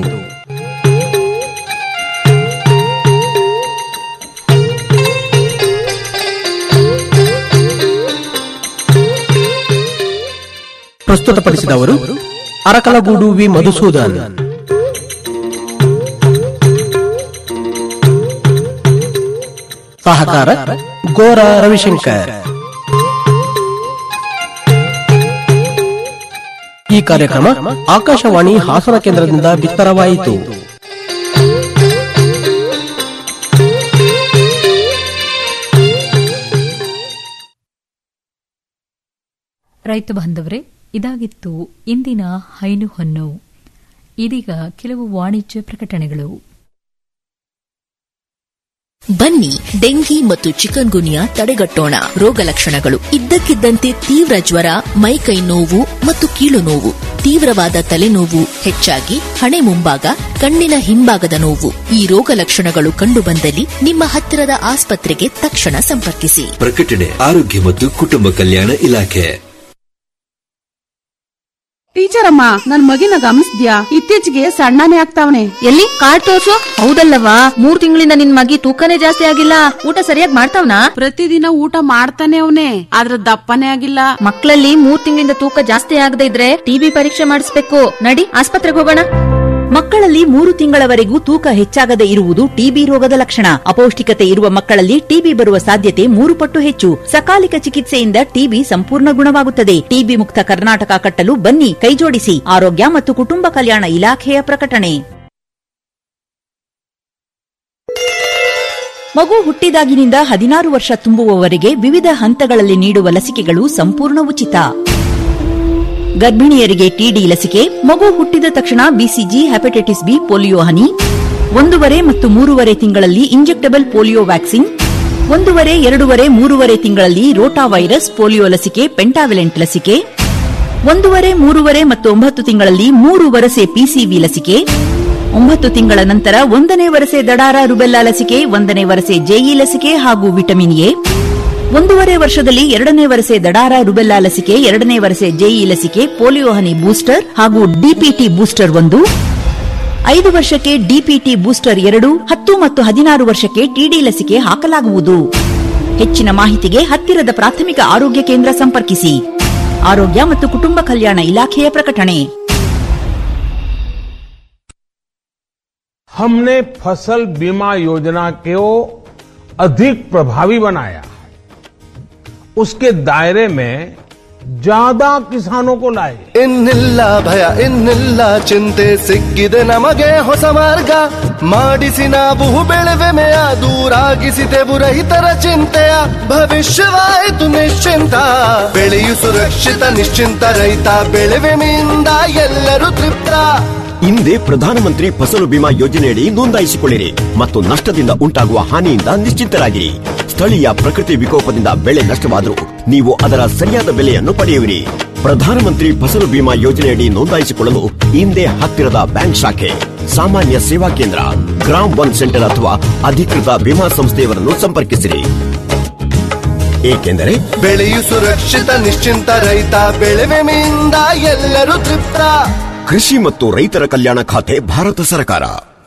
ಪ್ರಸ್ತುತಪಡಿಸಿದವರು ಅರಕಲಗೂಡು ವಿ ಮಧುಸೂದನ್ ಸಹಕಾರ ಗೋರ ರವಿಶಂಕರ್ ಈ ಕಾರ್ಯಕ್ರಮ ಆಕಾಶವಾಣಿ ಹಾಸನ ಕೇಂದ್ರದಿಂದ ಬಿತ್ತರವಾಯಿತು ರೈತ ಬಾಂಧವರೇ ಇದಾಗಿತ್ತು ಇಂದಿನ ಹೈನು ಹೊನ್ನು ಇದೀಗ ಕೆಲವು ವಾಣಿಜ್ಯ ಪ್ರಕಟಣೆಗಳು ಬನ್ನಿ ಡೆಂಗಿ ಮತ್ತು ಚಿಕನ್ ಗುನಿಯಾ ತಡೆಗಟ್ಟೋಣ ರೋಗ ಲಕ್ಷಣಗಳು ಇದ್ದಕ್ಕಿದ್ದಂತೆ ತೀವ್ರ ಜ್ವರ ಮೈಕೈ ನೋವು ಮತ್ತು ಕೀಲು ನೋವು ತೀವ್ರವಾದ ತಲೆನೋವು ಹೆಚ್ಚಾಗಿ ಹಣೆ ಮುಂಭಾಗ ಕಣ್ಣಿನ ಹಿಂಭಾಗದ ನೋವು ಈ ರೋಗ ಲಕ್ಷಣಗಳು ಕಂಡುಬಂದಲ್ಲಿ ನಿಮ್ಮ ಹತ್ತಿರದ ಆಸ್ಪತ್ರೆಗೆ ತಕ್ಷಣ ಸಂಪರ್ಕಿಸಿ ಪ್ರಕಟಣೆ ಆರೋಗ್ಯ ಮತ್ತು ಕುಟುಂಬ ಕಲ್ಯಾಣ ಇಲಾಖೆ ಟೀಚರ್ ಅಮ್ಮ ನನ್ ಮಗಿನ ಗಮನಿಸ್ದ್ಯಾ ಇತ್ತೀಚೆಗೆ ಸಣ್ಣನೇ ಆಗ್ತಾವನೆ ಎಲ್ಲಿ ಕಾರ್ಡ್ ತೋರ್ಸು ಹೌದಲ್ಲವಾ ಮೂರ್ ತಿಂಗಳಿಂದ ನಿನ್ ಮಗಿ ತೂಕನೇ ಜಾಸ್ತಿ ಆಗಿಲ್ಲ ಊಟ ಸರಿಯಾಗಿ ಮಾಡ್ತಾವ್ನಾ ಪ್ರತಿದಿನ ಊಟ ಮಾಡ್ತಾನೆ ಅವನೇ ಆದ್ರ ದಪ್ಪನೇ ಆಗಿಲ್ಲ ಮಕ್ಕಳಲ್ಲಿ ಮೂರ್ ತಿಂಗಳಿಂದ ತೂಕ ಜಾಸ್ತಿ ಆಗದೆ ಇದ್ರೆ ಟಿಬಿ ಪರೀಕ್ಷೆ ಮಾಡಿಸ್ಬೇಕು ನಡಿ ಆಸ್ಪತ್ರೆಗೆ ಹೋಗೋಣ ಮಕ್ಕಳಲ್ಲಿ ಮೂರು ತಿಂಗಳವರೆಗೂ ತೂಕ ಹೆಚ್ಚಾಗದೆ ಇರುವುದು ಟಿಬಿ ರೋಗದ ಲಕ್ಷಣ ಅಪೌಷ್ಟಿಕತೆ ಇರುವ ಮಕ್ಕಳಲ್ಲಿ ಟಿಬಿ ಬರುವ ಸಾಧ್ಯತೆ ಮೂರು ಪಟ್ಟು ಹೆಚ್ಚು ಸಕಾಲಿಕ ಚಿಕಿತ್ಸೆಯಿಂದ ಟಿಬಿ ಸಂಪೂರ್ಣ ಗುಣವಾಗುತ್ತದೆ ಟಿಬಿ ಮುಕ್ತ ಕರ್ನಾಟಕ ಕಟ್ಟಲು ಬನ್ನಿ ಕೈಜೋಡಿಸಿ ಆರೋಗ್ಯ ಮತ್ತು ಕುಟುಂಬ ಕಲ್ಯಾಣ ಇಲಾಖೆಯ ಪ್ರಕಟಣೆ ಮಗು ಹುಟ್ಟಿದಾಗಿನಿಂದ ಹದಿನಾರು ವರ್ಷ ತುಂಬುವವರೆಗೆ ವಿವಿಧ ಹಂತಗಳಲ್ಲಿ ನೀಡುವ ಲಸಿಕೆಗಳು ಸಂಪೂರ್ಣ ಉಚಿತ ಗರ್ಭಿಣಿಯರಿಗೆ ಟಿಡಿ ಲಸಿಕೆ ಮಗು ಹುಟ್ಟಿದ ತಕ್ಷಣ ಬಿಸಿಜಿ ಹೆಪಟೈಟಿಸ್ ಬಿ ಪೋಲಿಯೋ ಹನಿ ಒಂದೂವರೆ ಮತ್ತು ಮೂರುವರೆ ತಿಂಗಳಲ್ಲಿ ಇಂಜೆಕ್ಟಬಲ್ ಪೋಲಿಯೋ ವ್ಯಾಕ್ಸಿನ್ ಒಂದೂವರೆ ಎರಡೂವರೆ ಮೂರುವರೆ ತಿಂಗಳಲ್ಲಿ ರೋಟಾ ವೈರಸ್ ಪೋಲಿಯೋ ಲಸಿಕೆ ಪೆಂಟಾವಿಲೆಂಟ್ ಲಸಿಕೆ ಒಂದೂವರೆ ಮೂರುವರೆ ಮತ್ತು ಒಂಬತ್ತು ತಿಂಗಳಲ್ಲಿ ಮೂರು ವರಸೆ ಪಿಸಿವಿ ಲಸಿಕೆ ಒಂಬತ್ತು ತಿಂಗಳ ನಂತರ ಒಂದನೇ ವರಸೆ ದಡಾರ ರುಬೆಲ್ಲಾ ಲಸಿಕೆ ಒಂದನೇ ವರಸೆ ಜೆಇ ಲಸಿಕೆ ಹಾಗೂ ವಿಟಮಿನ್ ಎ ಒಂದೂವರೆ ವರ್ಷದಲ್ಲಿ ಎರಡನೇ ವರಸೆ ದಡಾರ ರುಬೆಲ್ಲಾ ಲಸಿಕೆ ಎರಡನೇ ವರಸೆ ಜೆಇ ಲಸಿಕೆ ಪೋಲಿಯೋ ಹನಿ ಬೂಸ್ಟರ್ ಹಾಗೂ ಡಿಪಿಟಿ ಬೂಸ್ಟರ್ ಒಂದು ಐದು ವರ್ಷಕ್ಕೆ ಡಿಪಿಟಿ ಬೂಸ್ಟರ್ ಎರಡು ಹತ್ತು ಮತ್ತು ಹದಿನಾರು ವರ್ಷಕ್ಕೆ ಟಿಡಿ ಲಸಿಕೆ ಹಾಕಲಾಗುವುದು ಹೆಚ್ಚಿನ ಮಾಹಿತಿಗೆ ಹತ್ತಿರದ ಪ್ರಾಥಮಿಕ ಆರೋಗ್ಯ ಕೇಂದ್ರ ಸಂಪರ್ಕಿಸಿ ಆರೋಗ್ಯ ಮತ್ತು ಕುಟುಂಬ ಕಲ್ಯಾಣ ಇಲಾಖೆಯ ಪ್ರಕಟಣೆ हमने फसल बीमा योजना को अधिक प्रभावी बनाया उसके दायरे में ज्यादा किसानों को लाए ಇನ್ನಿಲ್ಲ ಭಯ ಇನ್ನಿಲ್ಲ ಚಿಂತೆ ಸಿಕ್ಕಿದೆ ನಮಗೆ ಹೊಸ ಮಾರ್ಗ ಮಾಡಿಸಿ ನಾವು ಬೆಳೆವೆಮೆಯ ದೂರಾಗಿಸಿದೆವು ರೈತರ ಚಿಂತೆಯ ಭವಿಷ್ಯವಾಯಿತು ನಿಶ್ಚಿಂತ ಬೆಳೆಯು ಸುರಕ್ಷಿತ ನಿಶ್ಚಿಂತ ರೈತ ಬೆಳೆವೆಮೆಯಿಂದ ಎಲ್ಲರೂ ತೃಪ್ತ ಹಿಂದೆ ಪ್ರಧಾನಮಂತ್ರಿ ಫಸಲು ಬಿಮಾ ಯೋಜನೆಯಡಿ ನೋಂದಾಯಿಸಿಕೊಳ್ಳಿರಿ ಮತ್ತು ನಷ್ಟದಿಂದ ಉಂಟಾಗುವ ಹಾನಿಯಿಂದ ನಿಶ್ಚಿಂತರಾಗಿರಿ ಸ್ಥಳೀಯ ಪ್ರಕೃತಿ ವಿಕೋಪದಿಂದ ಬೆಳೆ ನಷ್ಟವಾದರೂ ನೀವು ಅದರ ಸರಿಯಾದ ಬೆಲೆಯನ್ನು ಪಡೆಯುವಿರಿ ಪ್ರಧಾನಮಂತ್ರಿ ಫಸಲು ಬಿಮಾ ಯೋಜನೆಯಡಿ ನೋಂದಾಯಿಸಿಕೊಳ್ಳಲು ಹಿಂದೆ ಹತ್ತಿರದ ಬ್ಯಾಂಕ್ ಶಾಖೆ ಸಾಮಾನ್ಯ ಸೇವಾ ಕೇಂದ್ರ ಗ್ರಾಮ್ ಒನ್ ಸೆಂಟರ್ ಅಥವಾ ಅಧಿಕೃತ ವಿಮಾ ಸಂಸ್ಥೆಯವರನ್ನು ಸಂಪರ್ಕಿಸಿರಿ ಏಕೆಂದರೆ ಬೆಳೆಯು ಸುರಕ್ಷಿತ ನಿಶ್ಚಿಂತ ರೈತ ಬೆಳೆವೆಮೆಯಿಂದ ಎಲ್ಲರೂ ತೃಪ್ತ ಕೃಷಿ ಮತ್ತು ರೈತರ ಕಲ್ಯಾಣ ಖಾತೆ ಭಾರತ ಸರ್ಕಾರ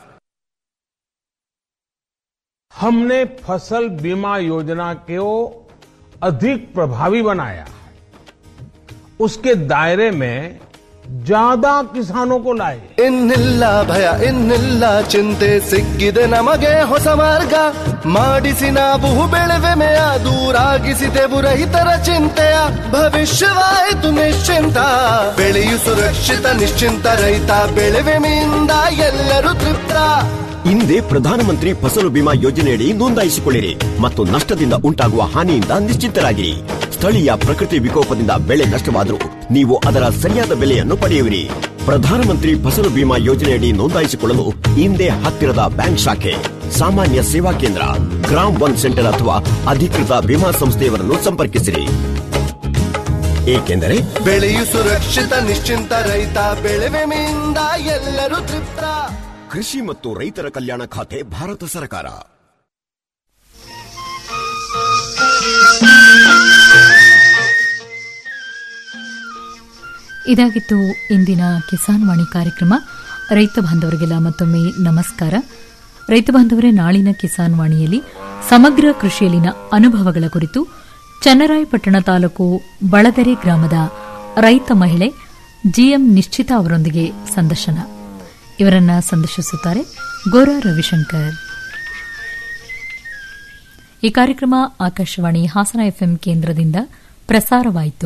हमने फसल बीमा योजना को अधिक प्रभावी बनाया उसके दायरे में ज्यादा किसानों को लाए ಇನ್ನಿಲ್ಲ ಭಯ ಇನ್ನಿಲ್ಲ ಚಿಂತೆ ಸಿಕ್ಕಿದೆ ನಮಗೆ ಹೊಸ ಮಾರ್ಗ ಮಾಡಿಸಿ ನಾವು ಬೆಳೆವೆಮೆಯ ದೂರಾಗಿಸಿದೆವು ರೈತರ ಚಿಂತೆಯ ಭವಿಷ್ಯವಾಯಿತು ನಿಶ್ಚಿಂತ ಬೆಳೆಯು ಸುರಕ್ಷಿತ ನಿಶ್ಚಿಂತ ರೈತ ಬೆಳೆವೆಮೆಯಿಂದ ಎಲ್ಲರೂ ತೃಪ್ತ ಹಿಂದೆ ಪ್ರಧಾನಮಂತ್ರಿ ಫಸಲು ಬಿಮಾ ಯೋಜನೆಯಡಿ ನೋಂದಾಯಿಸಿಕೊಳ್ಳಿರಿ ಮತ್ತು ನಷ್ಟದಿಂದ ಉಂಟಾಗುವ ಹಾನಿಯಿಂದ ನಿಶ್ಚಿಂತರಾಗಿರಿ ಸ್ಥಳೀಯ ಪ್ರಕೃತಿ ವಿಕೋಪದಿಂದ ಬೆಳೆ ನಷ್ಟವಾದರೂ ನೀವು ಅದರ ಸರಿಯಾದ ಬೆಲೆಯನ್ನು ಪಡೆಯುವಿರಿ ಪ್ರಧಾನಮಂತ್ರಿ ಫಸಲು ಬಿಮಾ ಯೋಜನೆಯಡಿ ನೋಂದಾಯಿಸಿಕೊಳ್ಳಲು ಹಿಂದೆ ಹತ್ತಿರದ ಬ್ಯಾಂಕ್ ಶಾಖೆ ಸಾಮಾನ್ಯ ಸೇವಾ ಕೇಂದ್ರ ಗ್ರಾಮ್ ಒನ್ ಸೆಂಟರ್ ಅಥವಾ ಅಧಿಕೃತ ವಿಮಾ ಸಂಸ್ಥೆಯವರನ್ನು ಸಂಪರ್ಕಿಸಿರಿ ಏಕೆಂದರೆ ಬೆಳೆಯು ಸುರಕ್ಷಿತ ನಿಶ್ಚಿಂತ ರೈತ ಬೆಳೆವೆಮೆಯಿಂದ ಎಲ್ಲರೂ ತೃಪ್ತ ಕೃಷಿ ಮತ್ತು ರೈತರ ಕಲ್ಯಾಣ ಖಾತೆ ಭಾರತ ಸರ್ಕಾರ ಇದಾಗಿತ್ತು ಇಂದಿನ ಕಿಸಾನ್ ವಾಣಿ ಕಾರ್ಯಕ್ರಮ ರೈತ ಬಾಂಧವರಿಗೆಲ್ಲ ಮತ್ತೊಮ್ಮೆ ನಮಸ್ಕಾರ ರೈತ ಬಾಂಧವರೇ ನಾಳಿನ ಕಿಸಾನ್ ವಾಣಿಯಲ್ಲಿ ಸಮಗ್ರ ಕೃಷಿಯಲ್ಲಿನ ಅನುಭವಗಳ ಕುರಿತು ಚನ್ನರಾಯಪಟ್ಟಣ ತಾಲೂಕು ಬಳದೆರೆ ಗ್ರಾಮದ ರೈತ ಮಹಿಳೆ ಜಿಎಂ ನಿಶ್ಚಿತ ಅವರೊಂದಿಗೆ ಸಂದರ್ಶನ ಇವರನ್ನ ಸಂದರ್ಶಿಸುತ್ತಾರೆ ಗೋರಾ ರವಿಶಂಕರ್ ಈ ಕಾರ್ಯಕ್ರಮ ಆಕಾಶವಾಣಿ ಹಾಸನ ಎಫ್ಎಂ ಕೇಂದ್ರದಿಂದ ಪ್ರಸಾರವಾಯಿತು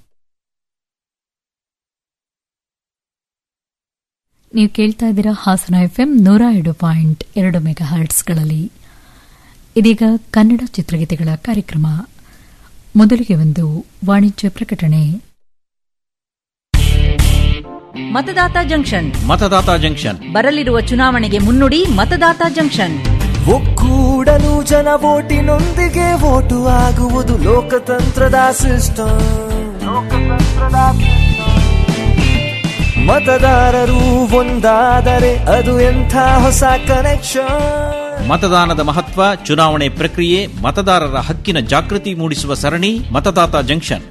ನೀವು ಕೇಳ್ತಾ ಇದ್ದೀರಾ ಹಾಸನ ಎಫ್ಎಂ ನೂರ ಎರಡು ಪಾಯಿಂಟ್ ಎರಡು ಮೆಗಾ ಹರ್ಟ್ಸ್ಗಳಲ್ಲಿ ಇದೀಗ ಕನ್ನಡ ಚಿತ್ರಗೀತೆಗಳ ಕಾರ್ಯಕ್ರಮ ಮೊದಲಿಗೆ ಒಂದು ವಾಣಿಜ್ಯ ಪ್ರಕಟಣೆ ಮತದಾತ ಜಂಕ್ಷನ್ ಮತದಾತ ಜಂಕ್ಷನ್ ಬರಲಿರುವ ಚುನಾವಣೆಗೆ ಮುನ್ನುಡಿ ಮತದಾತ ಜಂಕ್ಷನ್ ಒಕ್ಕೂಡಲು ಜನ ಓಟಿನೊಂದಿಗೆ ಓಟು ಆಗುವುದು ಲೋಕತಂತ್ರದ ಸಿಸ್ಟಮ್ ಮತದಾರರು ಒಂದಾದರೆ ಅದು ಎಂಥ ಹೊಸ ಕನೆಕ್ಷನ್ ಮತದಾನದ ಮಹತ್ವ ಚುನಾವಣೆ ಪ್ರಕ್ರಿಯೆ ಮತದಾರರ ಹಕ್ಕಿನ ಜಾಗೃತಿ ಮೂಡಿಸುವ ಸರಣಿ ಮತದಾತ ಜಂಕ್ಷನ್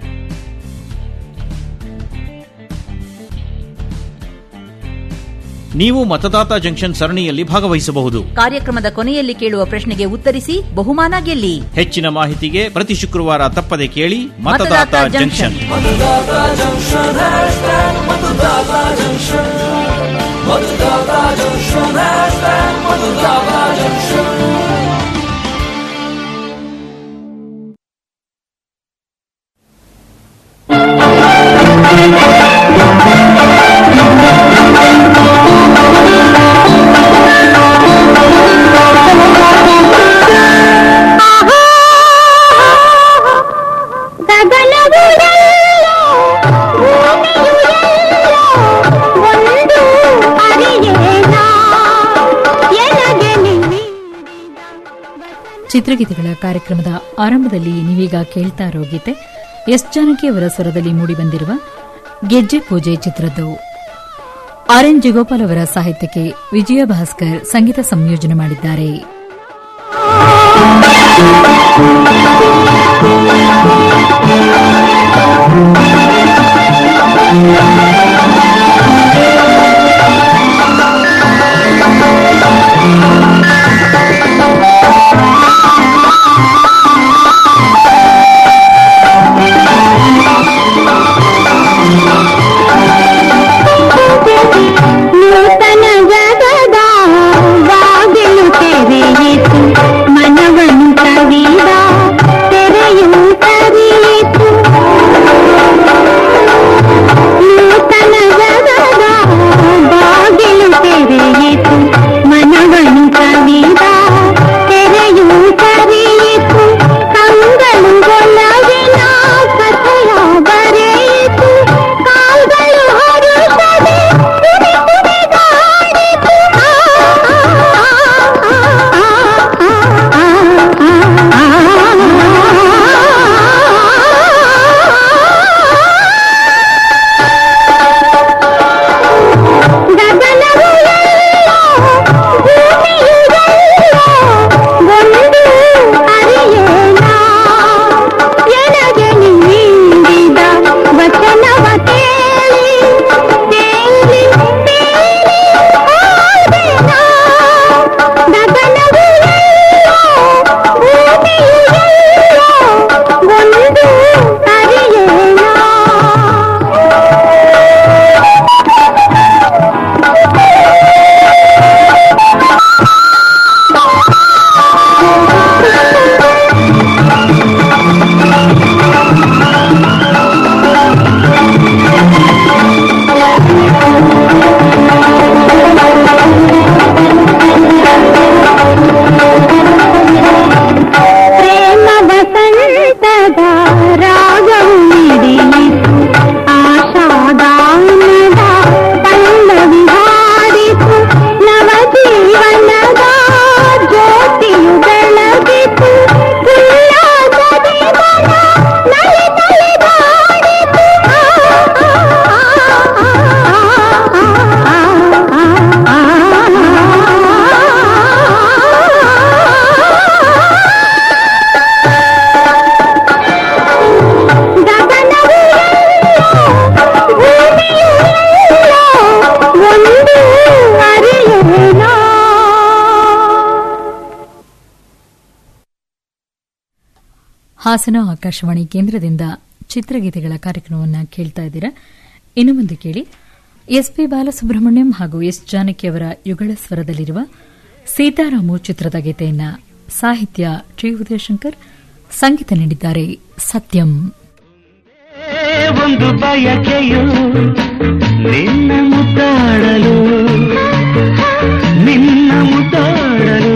ನೀವು ಮತದಾತ ಜಂಕ್ಷನ್ ಸರಣಿಯಲ್ಲಿ ಭಾಗವಹಿಸಬಹುದು ಕಾರ್ಯಕ್ರಮದ ಕೊನೆಯಲ್ಲಿ ಕೇಳುವ ಪ್ರಶ್ನೆಗೆ ಉತ್ತರಿಸಿ ಬಹುಮಾನ ಗೆಲ್ಲಿ ಹೆಚ್ಚಿನ ಮಾಹಿತಿಗೆ ಪ್ರತಿ ಶುಕ್ರವಾರ ತಪ್ಪದೆ ಕೇಳಿ ಮತದಾತ ಮತದಾತ ಜಂಕ್ಷನ್ ಮತದಾತ ಜಂಕ್ಷನ್ ಹ್ಯಾಶ್ಟ್ಯಾಗ್ ಮತದಾತ ಜಂಕ್ಷನ್ ಮತದಾತ ಜಂಕ್ಷನ್ ಹ್ಯಾಶ್ಟ್ಯಾಗ್ ಮತದಾತ ಜಂಕ್ಷನ್ ಚಿತ್ರಗೀತೆಗಳ ಕಾರ್ಯಕ್ರಮದ ಆರಂಭದಲ್ಲಿ ನೀವೀಗ ಕೇಳ್ತಾ ಇರೋ ಗೀತೆ ಎಸ್ ಜಾನಕಿ ಅವರ ಸ್ವರದಲ್ಲಿ ಮೂಡಿಬಂದಿರುವ ಗೆಜ್ಜೆ ಪೂಜೆ ಚಿತ್ರದ್ದು ಆರ್ ಎನ್ ಜಗೋಪಾಲ್ ಅವರ ಸಾಹಿತ್ಯಕ್ಕೆ ವಿಜಯ ಭಾಸ್ಕರ್ ಸಂಗೀತ ಸಂಯೋಜನೆ ಮಾಡಿದ್ದಾರೆ ನೂತನ ಜಗದ ಬಾಗಿಲು ತೆರೆಯಿತು ಮನವನ್ನು ಕವಿದ ತೆರೆಯು ತರಿಯಿತು ನೂತನ ಜಗದ ಬಾಗಿಲು ತೆರೆಯಿತು ಮನವನ್ನು ಕವಿದ ತೆರೆಯು ತರಿಯಿತು ಕಂಗಳು ಗೊಲವಿನ ಕಥೆಯ ಬರೆಯಿತು ಕಾಲ್ಗಳು ಹರುಷದೆ ಕುಡಿ ಕುಡಿದಾಡಿತು ಗಗನವು ಎಲ್ಲೋ ಭೂಮಿಯು ಎಲ್ಲೋ ಒಂದು ಅರಿಯೇನ ಎನಗೆ ನೀಡಿದ ವಚನವ ಕೇಳಿ ಕೇಳಿ ಕೇಳಿ ಹೋದೆನ ಗಗನವು ಎಲ್ಲೋ ಭೂಮಿಯು ಎಲ್ಲೋ ಒಂದು ಅರಿಯೇನ ಪ್ರೇಮ ವಸಂತದ ರಾಗವು ಮಿಡಿಯಿತು ಆಶಾಗಾನದ ಪಲ್ಲವಿ ಹಾಡಿತು ನವಜೀವನದ ಜ್ಯೋತಿಯು ಬೆಳಗಿತು ಉಲ್ಲಾಸದಿ ಮನ ನಲಿ ನಲಿದಾಡಿತು. ಗಗನವು ಎಲ್ಲೋ ಭೂಮಿಯು ಎಲ್ಲೋ ಒಂದು ಅರಿಯೇನ ಹಾಸನ ಆಕಾಶವಾಣಿ ಕೇಂದ್ರದಿಂದ ಚಿತ್ರಗೀತೆಗಳ ಕಾರ್ಯಕ್ರಮವನ್ನು ಕೇಳ್ತಾ ಇದ್ದೀರಾ ಇನ್ನು ಮುಂದೆ ಕೇಳಿ ಎಸ್ಪಿ ಬಾಲಸುಬ್ರಹ್ಮಣ್ಯಂ ಹಾಗೂ ಎಸ್ ಜಾನಕಿ ಅವರ ಯುಗಳ ಸ್ವರದಲ್ಲಿರುವ ಸೀತಾರಾಮು ಚಿತ್ರದ ಗೀತೆಯನ್ನ ಸಾಹಿತ್ಯ ಟಿ ಉದಯಶಂಕರ್ ಸಂಗೀತ ನೀಡಿದ್ದಾರೆ ಸತ್ಯಂ ಒಂದು ಬಯಕೆಯು ನಿನ್ನ ಮುದ್ದಾಡಲು ನಿನ್ನ ಮುದ್ದಾಡಲು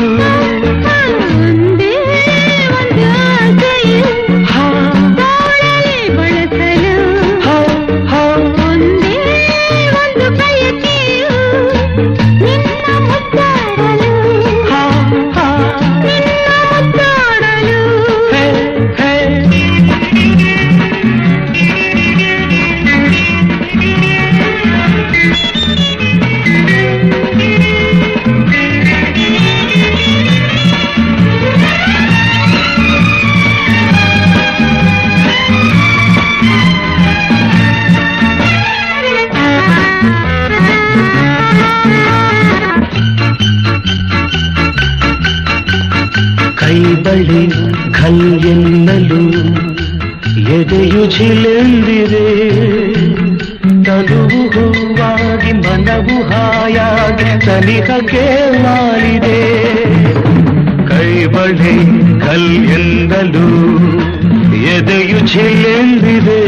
ಕೈ ಬಳಿ ಘಲ್ ಎನ್ನಲು ಎದೆಯು ಝಿಲೆಂದಿದೆ ತನುವು ಹೂವಾಗಿ ಮನವು ಹಾಯಾಗಿ ಸನಿಹಕ್ಕೆ ಮಾರಿದೆ ಕೈ ಬಳಿ ಕಲ್ ಎಂದಲು ಎದೆಯು ಝಿಲೆಂದಿದೆ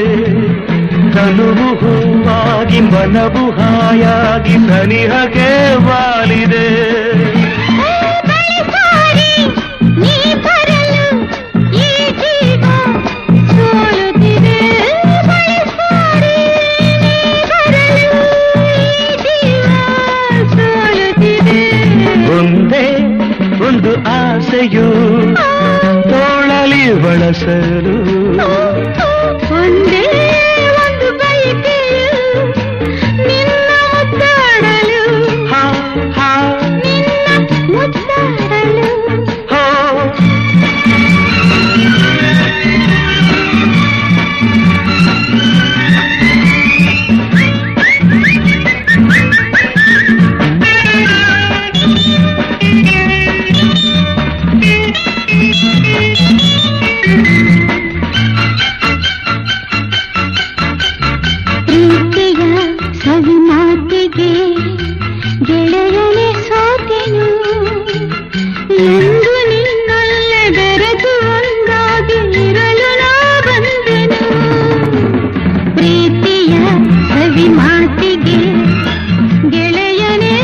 ತನುವು ಹೂವಾಗಿ ಮನವು ಹಾಯಾಗಿ ಸನಿಹಕ್ಕೆ ವಾಲಿದೆ ಒಂದೇ ಒಂದು ಆಸೆಯು ತೋಳಲಿ ಬಳಸಲು